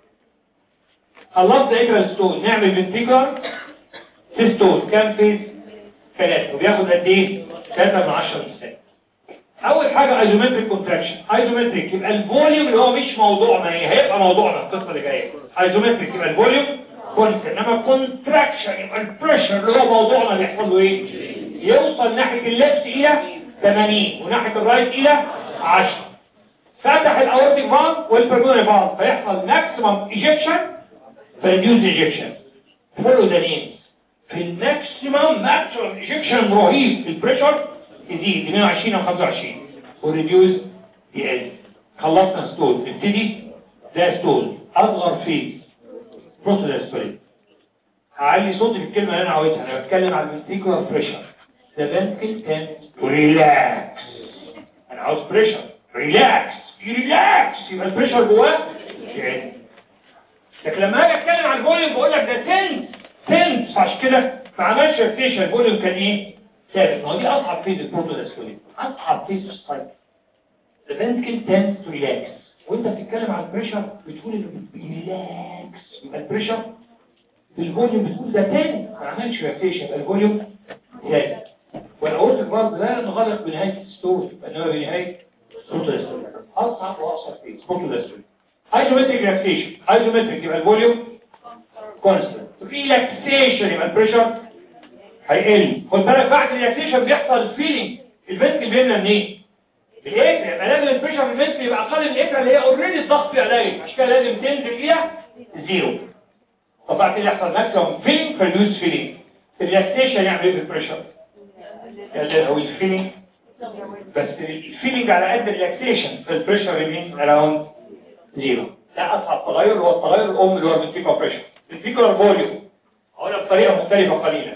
خلصت اجرى ستون نعمل فنتيكولار سيستول كام فيز؟ ثلاثة وبياخد قد ايه؟ 3 من 10 اول حاجة ايزومتريك كونتراكشن ايزومتريك يبقى الفوليوم اللي هو مش موضوعنا هي هيبقى موضوعنا القصة اللي جاية ايزومتريك يبقى الفوليوم كونت انما كونتراكشن يبقى البريشر اللي هو موضوعنا اللي يحصل له ايه يوصل ناحية الليفت الى 80 وناحية الرايت الى 10 فتح الاورتيك فالف والبرمونري فالف فيحصل ماكسيمم ايجكشن فريديوز ايجكشن فولو ذا نيمز في الماكسيمم ماكسيمم ايجكشن رهيب البريشر يزيد 22 او 25 والريديوز يقل خلصنا ستول نبتدي ده ستول اصغر فيز بروتوداسبرين هعلي صوتي في الكلمة اللي انا عاوزها انا بتكلم على الفنتيكولار بريشر ده فنتكل كان ريلاكس انا عاوز بريشر ريلاكس ريلاكس يبقى البريشر جواه يعني لكن لما اجي اتكلم عن الفوليوم بقول لك ده تنس تنس عشان كده ما عملش روتيشن الفوليوم كان ايه ثابت ما هو دي اصعب فيز البروتوداسبرين اصعب فيز في السايكل the ventricle tends to relax وانت بتتكلم عن البريشر بتقول انه ريلاكس يبقى البريشر في الفوليوم بتقول ده تاني ما عملش ريلاكسيشن يبقى الفوليوم ثابت والاورت البارد لا نغلق بنهايه الستور انما بنهايه بروتوستول اصعب واقصر فيز بروتوستول ايزومتريك ريلاكسيشن ايزومتريك يبقى الفوليوم كونستنت ريلاكسيشن يبقى البريشر هيقل خد بالك بعد الريلاكسيشن بيحصل فيلينج الفنتكل بينا منين الايه يبقى لازم البريشر في الفنتكل يبقى اقل من الايه اللي هي اوريدي الضغط فيها قليل عشان كده لازم تنزل الى زيرو طب بعد كده يحصل ماكسيمم فيلينج فيريوز فيلينج الريلاكسيشن يعمل ايه في البريشر يقلل او الفيلينج بس الفيلينج على قد الريلاكسيشن فالبريشر ريمين اراوند زيرو ده اصعب تغير هو التغير الام اللي هو الفنتيكولار بريشر الفنتيكولار فوليوم هقولها بطريقه مختلفه قليلا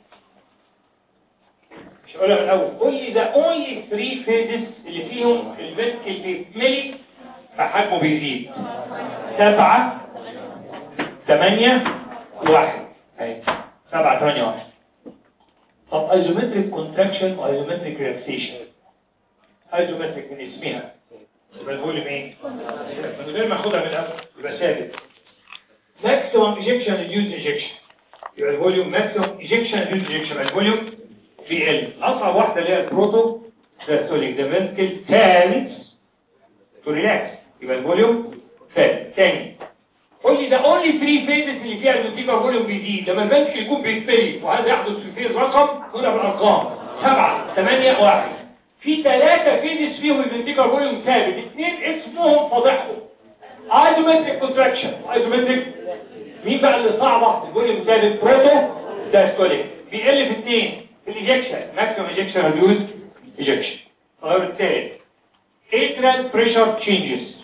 مش هقولها من الاول قول لي ده اونلي 3 فيزز اللي فيهم الفنتكل بيتملي فحجمه بيزيد سبعة ثمانية واحد اهي سبعة ثمانية واحد طب ايزومتريك كونتراكشن وايزومتريك ريلاكسيشن ايزومتريك من اسمها يبقى الفوليوم ايه؟ من غير ما اخدها من الاول يبقى ثابت ماكسيمم ايجكشن ريديوز ايجكشن يبقى الفوليوم ماكسيمم ايجكشن ريديوز ايجكشن يبقى الفوليوم في ال اصعب واحده اللي هي البروتو داستوليك ده فنتكل ثالث تو ريلاكس يبقى الفوليوم ثالث ثاني قول لي ده اونلي 3 فيزز اللي فيها الفنتيكولار فوليوم بيزيد لما الفنتكل يكون بيتفلي وهذا يحدث في فيز رقم هنا بالارقام 7 8 1 في ثلاثة فيزز فيهم الفنتيكولار فوليوم ثابت اثنين اسمهم فاضحهم ايزومتريك كونتراكشن ايزومتريك مين بقى اللي صعبة الفوليوم ثابت بروتو داستوليك بيقل في اثنين الايجكشن ماكسيمم ايجكشن ريديوز ايجكشن التغير الثالث atrial pressure changes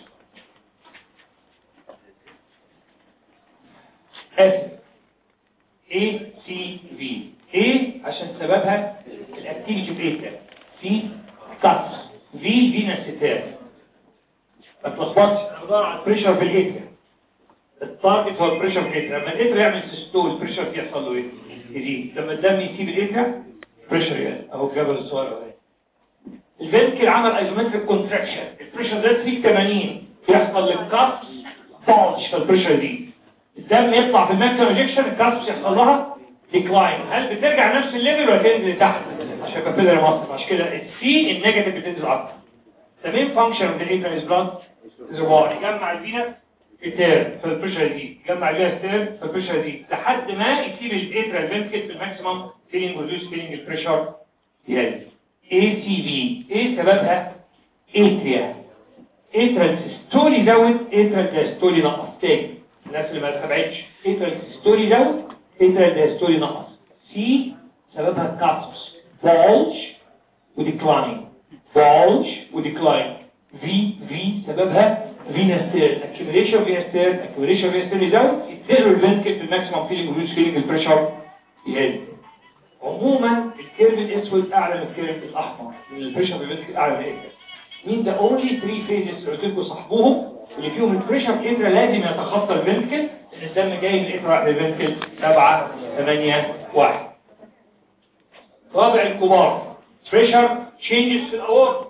S A C V A عشان سببها الاكتيفيتي بيتا C كاتس V فينا ستات ما تلخبطش انا بدور على البريشر في الاتريا التارجت هو البريشر في الاتريا لما الاتريا يعمل سيستول البريشر بيحصل له ايه؟ يزيد لما الدم يسيب الاتريا بريشر يعني اهو جبل الصور اهو الفنتكل عمل ايزومتريك كونتراكشن البريشر ده 380 يحصل للكاسب بونش في البريشر دي الدم يطلع في الماكسيمم انجكشن الكاسب يحصل لها ديكلاين هل بترجع نفس الليفل ولا تنزل لتحت عشان كابيلاري مصر عشان كده السي النيجاتيف بتنزل اكتر the main function of the atrial is blood reservoir يجمع الفينا في تير في البريشر دي يجمع الفينا تير في البريشر دي لحد ما يسيب الاتريال فنتكل في الماكسيمم فيلينج وريديوس فيلينج البريشر يقل ACV ايه سببها اتريا اتريال سيستولي زود اتريال دايستولي نقص تاني الناس اللي ما تابعتش اتريال سيستولي زود اتريال دايستولي نقص سي سببها كابس بولج وديكلاين بولج وديكلاين في في سببها فينا ستير accumulation فينا ستير accumulation فينا ستير يزود يتزروا الفنتكل في الماكسيمم فيلينج وريديوس فيلينج البريشر يقل عموما الكيرف الاسود اعلى من الكيرف الاحمر من البريشر بيبقى اعلى من الاكتر مين ده اونلي 3 فيزز قلت لكم صاحبوهم اللي فيهم البريشر الاترا لازم يتخطى الفنتكل ان الدم جاي من الاترا للفنتكل 7 8 1 رابع الكبار بريشر تشينجز في الاورط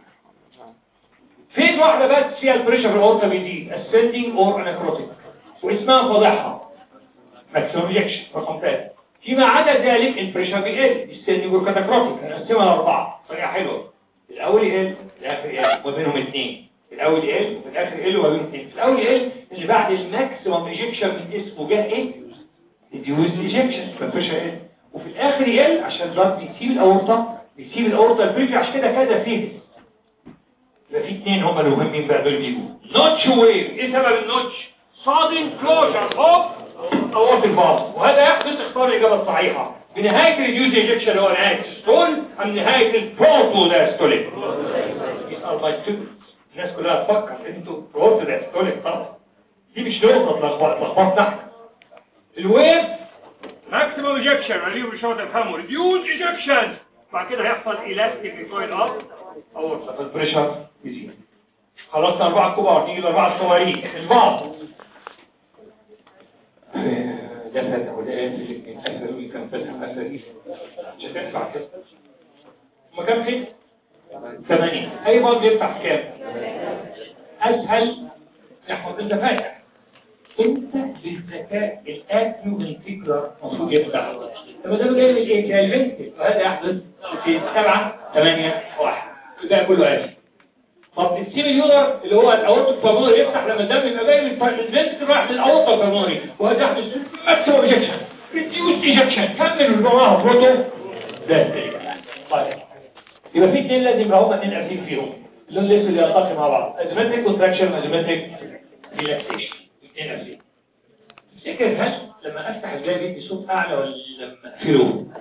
فيز واحده بس فيها البريشر في الاورطه بيزيد ascending or anacrotic واسمها فاضحه ماكسيمم انجكشن رقم 3 فيما عدا ذلك البريشر بيقل السن والكاتاكروتيك هنقسمها لاربعه طريقه حلوه الاول يقل الاخر يقل وبينهم اثنين الاول يقل وفي الاخر يقل وبينهم اثنين الاول يقل اللي بعد الماكسيمم ايجكشن من اسمه جه ايه الديوز ايجكشن فالبريشر يقل وفي الاخر يقل عشان البلد بيسيب الاورطه بيسيب الاورطه البريشر عشان كده كذا فيز يبقى في اثنين هم اللي مهمين بقى دول بيجوا نوتش ويف ايه سبب النوتش صادم كلوجر اوف اورط الباص وهذا يحدث اختار الاجابه الصحيحه بنهايه الريديوز ايجكشن هو نهايه الستول ام نهايه البروتو داستوليك الناس كلها تفكر انتوا بروتو داستوليك طبعا دي مش نقطه تلخبط تحت الويف ماكسيمم ايجكشن عليهم مش هو تفهموا ريديوز ايجكشن بعد كده هيحصل الاستيك ريكويل اب اورطه فالبريشر يزيد خلصنا اربعه كبار نيجي لاربعه صغيرين الباص ده فتح وده قافل قفل وكان فتح قفل مش هتنفع كده هما كام فين؟ ثمانية أي بعض يفتح كام؟ أسهل نحو أنت فاتح أنت بالذكاء الآكيو فنتيكولار المفروض يفتح لما ده جاي من إيه؟ جاي الفنتل وهذا يحدث في سبعة ثمانية واحد ده كله قافل طب السيم اليولر اللي هو الاورطه البلمونري يفتح لما الدم يبقى جاي من الفنتكل رايح للاورطه البلمونري وهذا يحدث ماكسيمم ايجكشن ريديوس ايجكشن كمل وراها بروتو ده طيب يبقى في اثنين لازم يبقى هما اثنين قاعدين فيهم اللون الاسود اللي يلتقي مع بعض ازيمتريك كونتراكشن ازيمتريك ريلاكسيشن اثنين قاعدين تفتكر هل لما افتح الجاي بيدي صوت اعلى ولا لما اقفله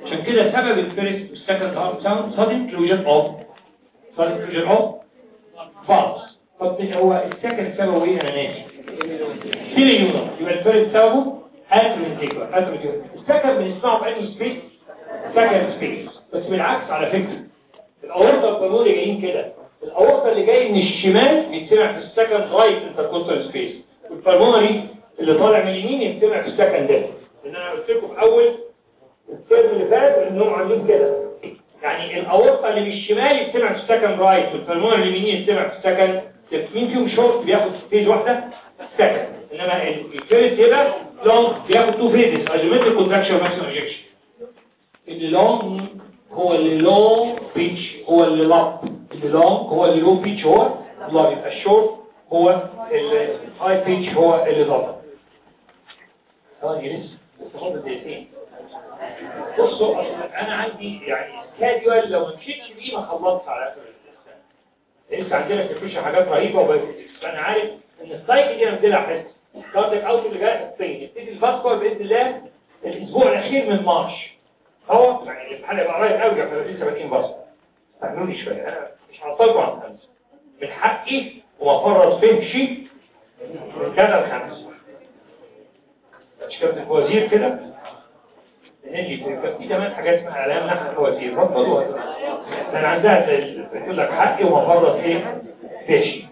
عشان كده سبب الفيرست والسكند هارت ساوند sudden inclusion of sudden inclusion of valves طب هو السكند سببه ايه انا ناسي سيليونر يبقى الفيرست سببه اتروفنتيكولار اتروفنتيكولار السكند بنسمعه في انهي سبيس سكند سبيس بس بالعكس على فكره الاورطه القانوني جايين كده الاورطه اللي جاي من الشمال بيتسمع في السكند رايت انتركوستال سبيس والبلمونري اللي طالع من اليمين يتسمع في السكند ده لان انا قلت لكم في اول الترم اللي فات انهم عاملين كده يعني الاورطه اللي من الشمال يتسمع في السكند رايت والبلمونري اليمين يتسمع في السكند مين فيهم شورت بياخد ستيج واحده سكند انما الفيرست يبقى لونج بياخد تو فيزز اجمنت كونتراكشن ماكسيمم اجكشن اللي لونج هو اللي لو بيتش هو اللي لاب اللي لونج هو اللي لو بيتش هو لاب يبقى الشورت هو الهاي بيتش هو اللي لاب ثواني لسه لسه فاضل دقيقتين بصوا أصل انا عندي يعني سكادول لو ما مشيتش بيه ما خلصتش على اخر السنه لسه عندنا في حاجات رهيبه وبس انا عارف ان السايكل دي انا بديلها حس كاردك اوت اللي جاي حسين يبتدي الفاسكور باذن الله الاسبوع الاخير من مارش هو يعني الامتحان هيبقى قريب قوي احنا لسه بادئين بس استنوني شويه انا مش هعطلكم عن خمسه من حقي وما فرط فهمش من كذا الخمسه مش كابتن وزير كده نجي في كمان حاجات اسمها اعلام نحن الوزير رفضوها لان عندها تقول لك حقي وما فرط ايه فهمش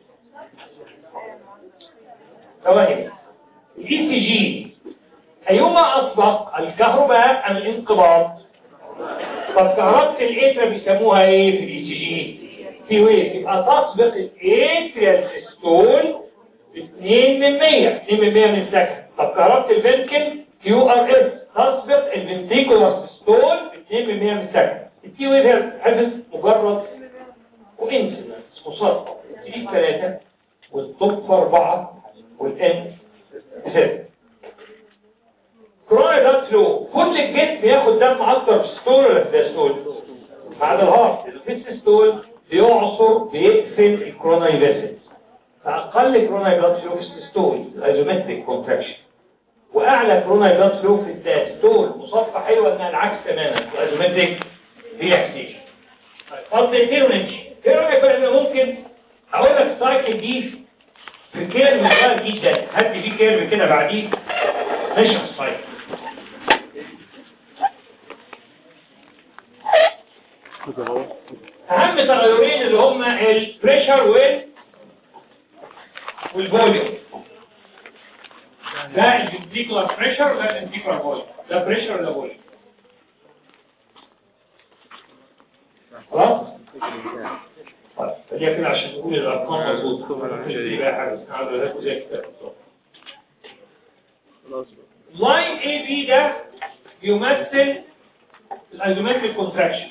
ثواني الاي سي جي أيهما أسبق الكهرباء أم الانقباض طب كهرباء الإيترا بيسموها إيه في الإي سي جي في ويف يبقى تسبق الإيتريال ستول 2 من 100 2 من 100 من سكند طب كهرباء الفنتكل كيو ار اس تسبق الفنتيكولار ستول 2 من 100 من سكند التي ويف هي حفظ مجرد وانسنس مصادفه تجيب ثلاثه والطب في اربعه والان ست كورونا بلاد فلو كل الجسم ياخد دم اكتر في الستول ولا في الستول بعد الهارت في الستول بيعصر بيقفل الكورونا فيسل فاقل كورونا بلاد فلو في الستول الايزومتريك كونتراكشن واعلى كورونا بلاد فلو في الداستول مصفى حلوه انها العكس تماما الايزومتريك ريلاكسيشن فضل ايه ونمشي ايه رايك بقى ان ممكن هقول لك السايكل دي في كيرف صغير جدا هات لي فيه كيرف كده بعديه نشرح السايكل اهم تغيرين اللي هم البريشر وال والفوليوم ده الفنتيكولار بريشر وده الفنتيكولار فوليوم ده بريشر وده فوليوم خلاص طيب خليها كده عشان نقول الارقام مظبوط مش دي بقى حاجه اسمها ده زي كده لاين اي بي ده بيمثل الايزومتريك كونتراكشن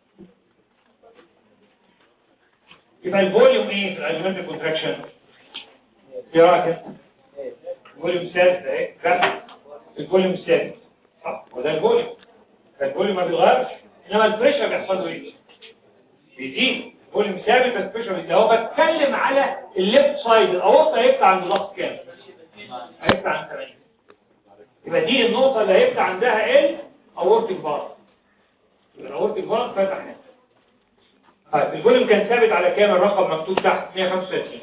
يبقى الفوليوم ايه في الايزومتريك كونتراكشن قراءه الفوليوم ثابت اهي كده الفوليوم ثابت صح وده الفوليوم فالفوليوم ما بيتغيرش انما البريشر بيحصل له ايه بيزيد الفوليوم ثابت بس البريشر بيزيد اهو بتكلم على الليفت سايد الاورطه هيفتح عند ضغط كام هيفتح عند 80 يبقى دي النقطه اللي هيفتح عندها ال اورتيك بار يبقى الاورتيك بار فتح هنا طيب الفوليوم كان ثابت على كام الرقم مكتوب تحت 135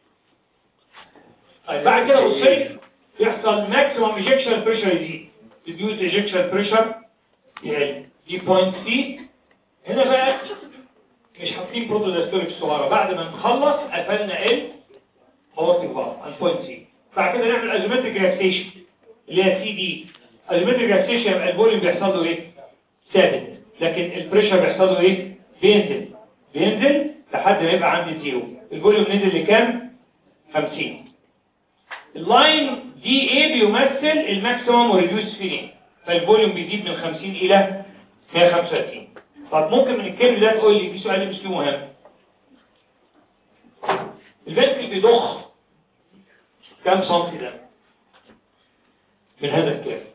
طيب بعد كده بصي يحصل ماكسيمم ايجكشن بريشر يزيد ريديوس ايجكشن بريشر يقل دي بوينت سي هنا بقى مش حاطين بروتوداستوليك صغيره بعد ما نخلص قفلنا ال اورتيك بار على بوينت سي بعد كده نعمل ازومتريك ريلاكسيشن اللي هي سي دي ازومتريك ريلاكسيشن يبقى الفوليوم بيحصل له ايه ثابت لكن البريشر بيحصل له ايه بينزل بينزل لحد ما يبقى عندي زيرو الفوليوم نزل لكام 50 اللاين دي ايه بيمثل الماكسيمم وريديوس فيلينج فالفوليوم بيزيد من 50 الى 135 طب ممكن من الكلمه ده تقول لي في سؤال مش مهم الفنتل بيضخ كام سنتي ده من هذا الكلام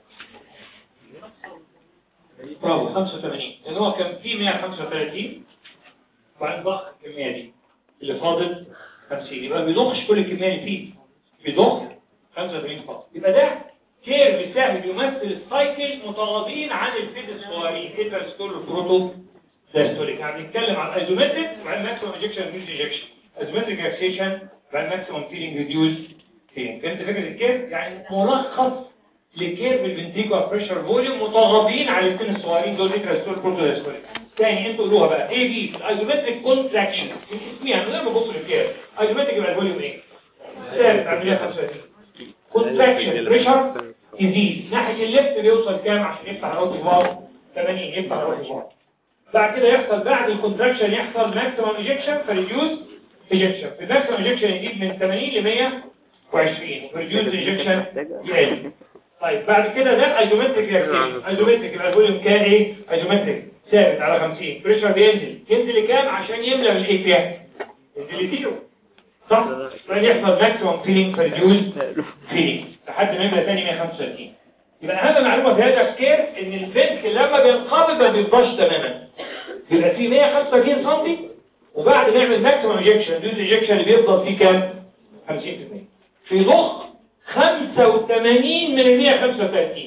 برافو 85 لان هو كان فيه 135 وبعدين ضخ الكميه دي اللي فاضل 50 يبقى ما بيضخش كل الكميه اللي فيه بيضخ 85 فقط يبقى ده كيرف سهل يمثل السايكل متغاضين عن الفيز الصغيرين انترستول والبروتو دايستوليك يعني بنتكلم عن ايزومتريك مع الماكسيمم انجكشن ريديوز انجكشن ايزومتريك ريلاكسيشن مع الماكسيمم فيلينج ريديوز فيلينج فهمت فكره الكيرف يعني ملخص لكيرف الفنتيكو بريشر فوليوم متغاضين عن الاثنين الصغيرين دول انترستول والبروتو دايستوليك تاني انتوا قولوها بقى ايه دي الايزومتريك كونتراكشن اسميها من غير ما تبصوا للكيرف ايزومتريك يبقى الفوليوم ايه ثابت عمليه 35 كونتراكشن بريشر يزيد ناحية الليفت بيوصل كام عشان يفتح الروتي بار 80 يفتح الروتي بار بعد كده يحصل بعد الكونتراكشن يحصل ماكسيمم ايجكشن فريديوز ايجكشن في الماكسيمم ايجكشن يزيد من 80 ل 120 وفريديوز ايجكشن يقل طيب بعد كده ده ايزومتريك رياكشن ايزومتريك يبقى الفوليوم كان ايه ايزومتريك ثابت على 50 بريشر بينزل ينزل لكام عشان يملى بالايه كام ينزل لزيرو صح بعدين يحصل ماكسيمم فيلينج فريديوز فيلينج لحد ما يملى تاني 135 يبقى اهم معلومه في هذا السكير ان الفنك لما بينقبض ما بيفضاش تماما بيبقى فيه 135 سم وبعد ما يعمل ماكسيمم انجكشن دوز انجكشن اللي بيفضل فيه كام 50% في ضخ 85 من ال 135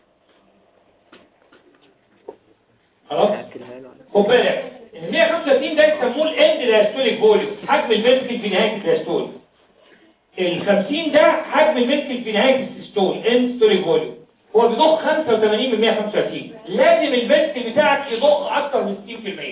خلاص خد بالك ال 135 ده يسموه الاند دايستوليك فوليوم حجم الفنتكل في نهايه الدايستول ال 50 ده حجم الفنتكل في نهايه السيستول اند ستوليك فوليوم هو بيضخ 85 من 135 لازم الفنتكل بتاعك يضخ اكتر من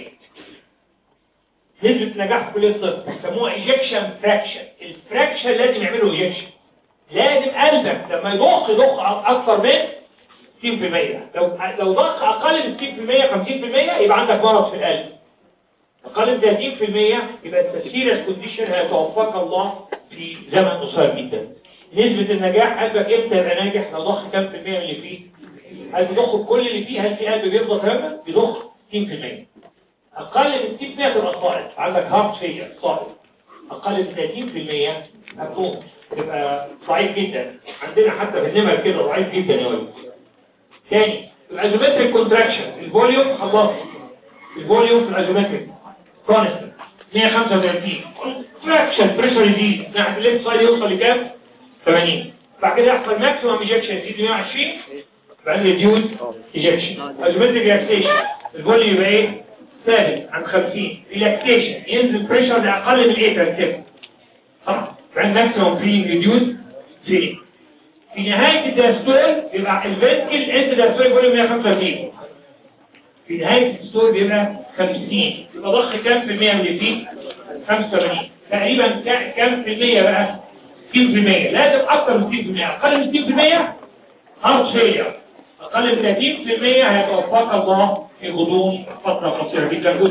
60% نسبة نجاح في كلية الطب يسموها ايجكشن فراكشن الفراكشن لازم يعملوا ايجكشن لازم قلبك لما يضخ يضخ اكتر من 60% لو لو ضخ اقل من 60% 50% يبقى عندك مرض في القلب اقل من 30% يبقى السيريس كونديشن هيتوفاك الله في زمن قصير جدا نسبة النجاح قلبك امتى يبقى ناجح لو ضخ كام في المية من اللي فيه هل بيضخ كل اللي فيه هل في قلب بيفضل تماما بيضخ 60% اقل من 60% تبقى صائد عندك هارت فيلير صائد اقل من 30% هتموت تبقى ضعيف جدا عندنا حتى في النمر كده ضعيف جدا يا ولد تاني الازومتريك كونتراكشن الفوليوم خلص الفوليوم في الازومتريك كونستنت 135 كونتراكشن بريشر يزيد ناحيه الليفت سايد يوصل لكام 80 بعد كده يحصل ماكسيمم ايجكشن يزيد 120 بعدين ريديوز ايجكشن ازومتريك ريلاكسيشن الفوليوم يبقى ايه ثابت عند 50 ريلاكسيشن ينزل بريشر لاقل من 8 ترتيب صح بعدين ماكسيمم فري ريديوز فري في نهاية الداستول يبقى الفنتكل انت داستول فوليوم 135 في نهاية الداستول بيبقى 50 يبقى ضخ كام في المية من اللي فيه 85 تقريبا كا- كام في المية بقى 60% لازم اكتر من 60% اقل من 60% هارت فيلير اقل من 30% هيتوفاك الله في غضون فترة قصيرة جدا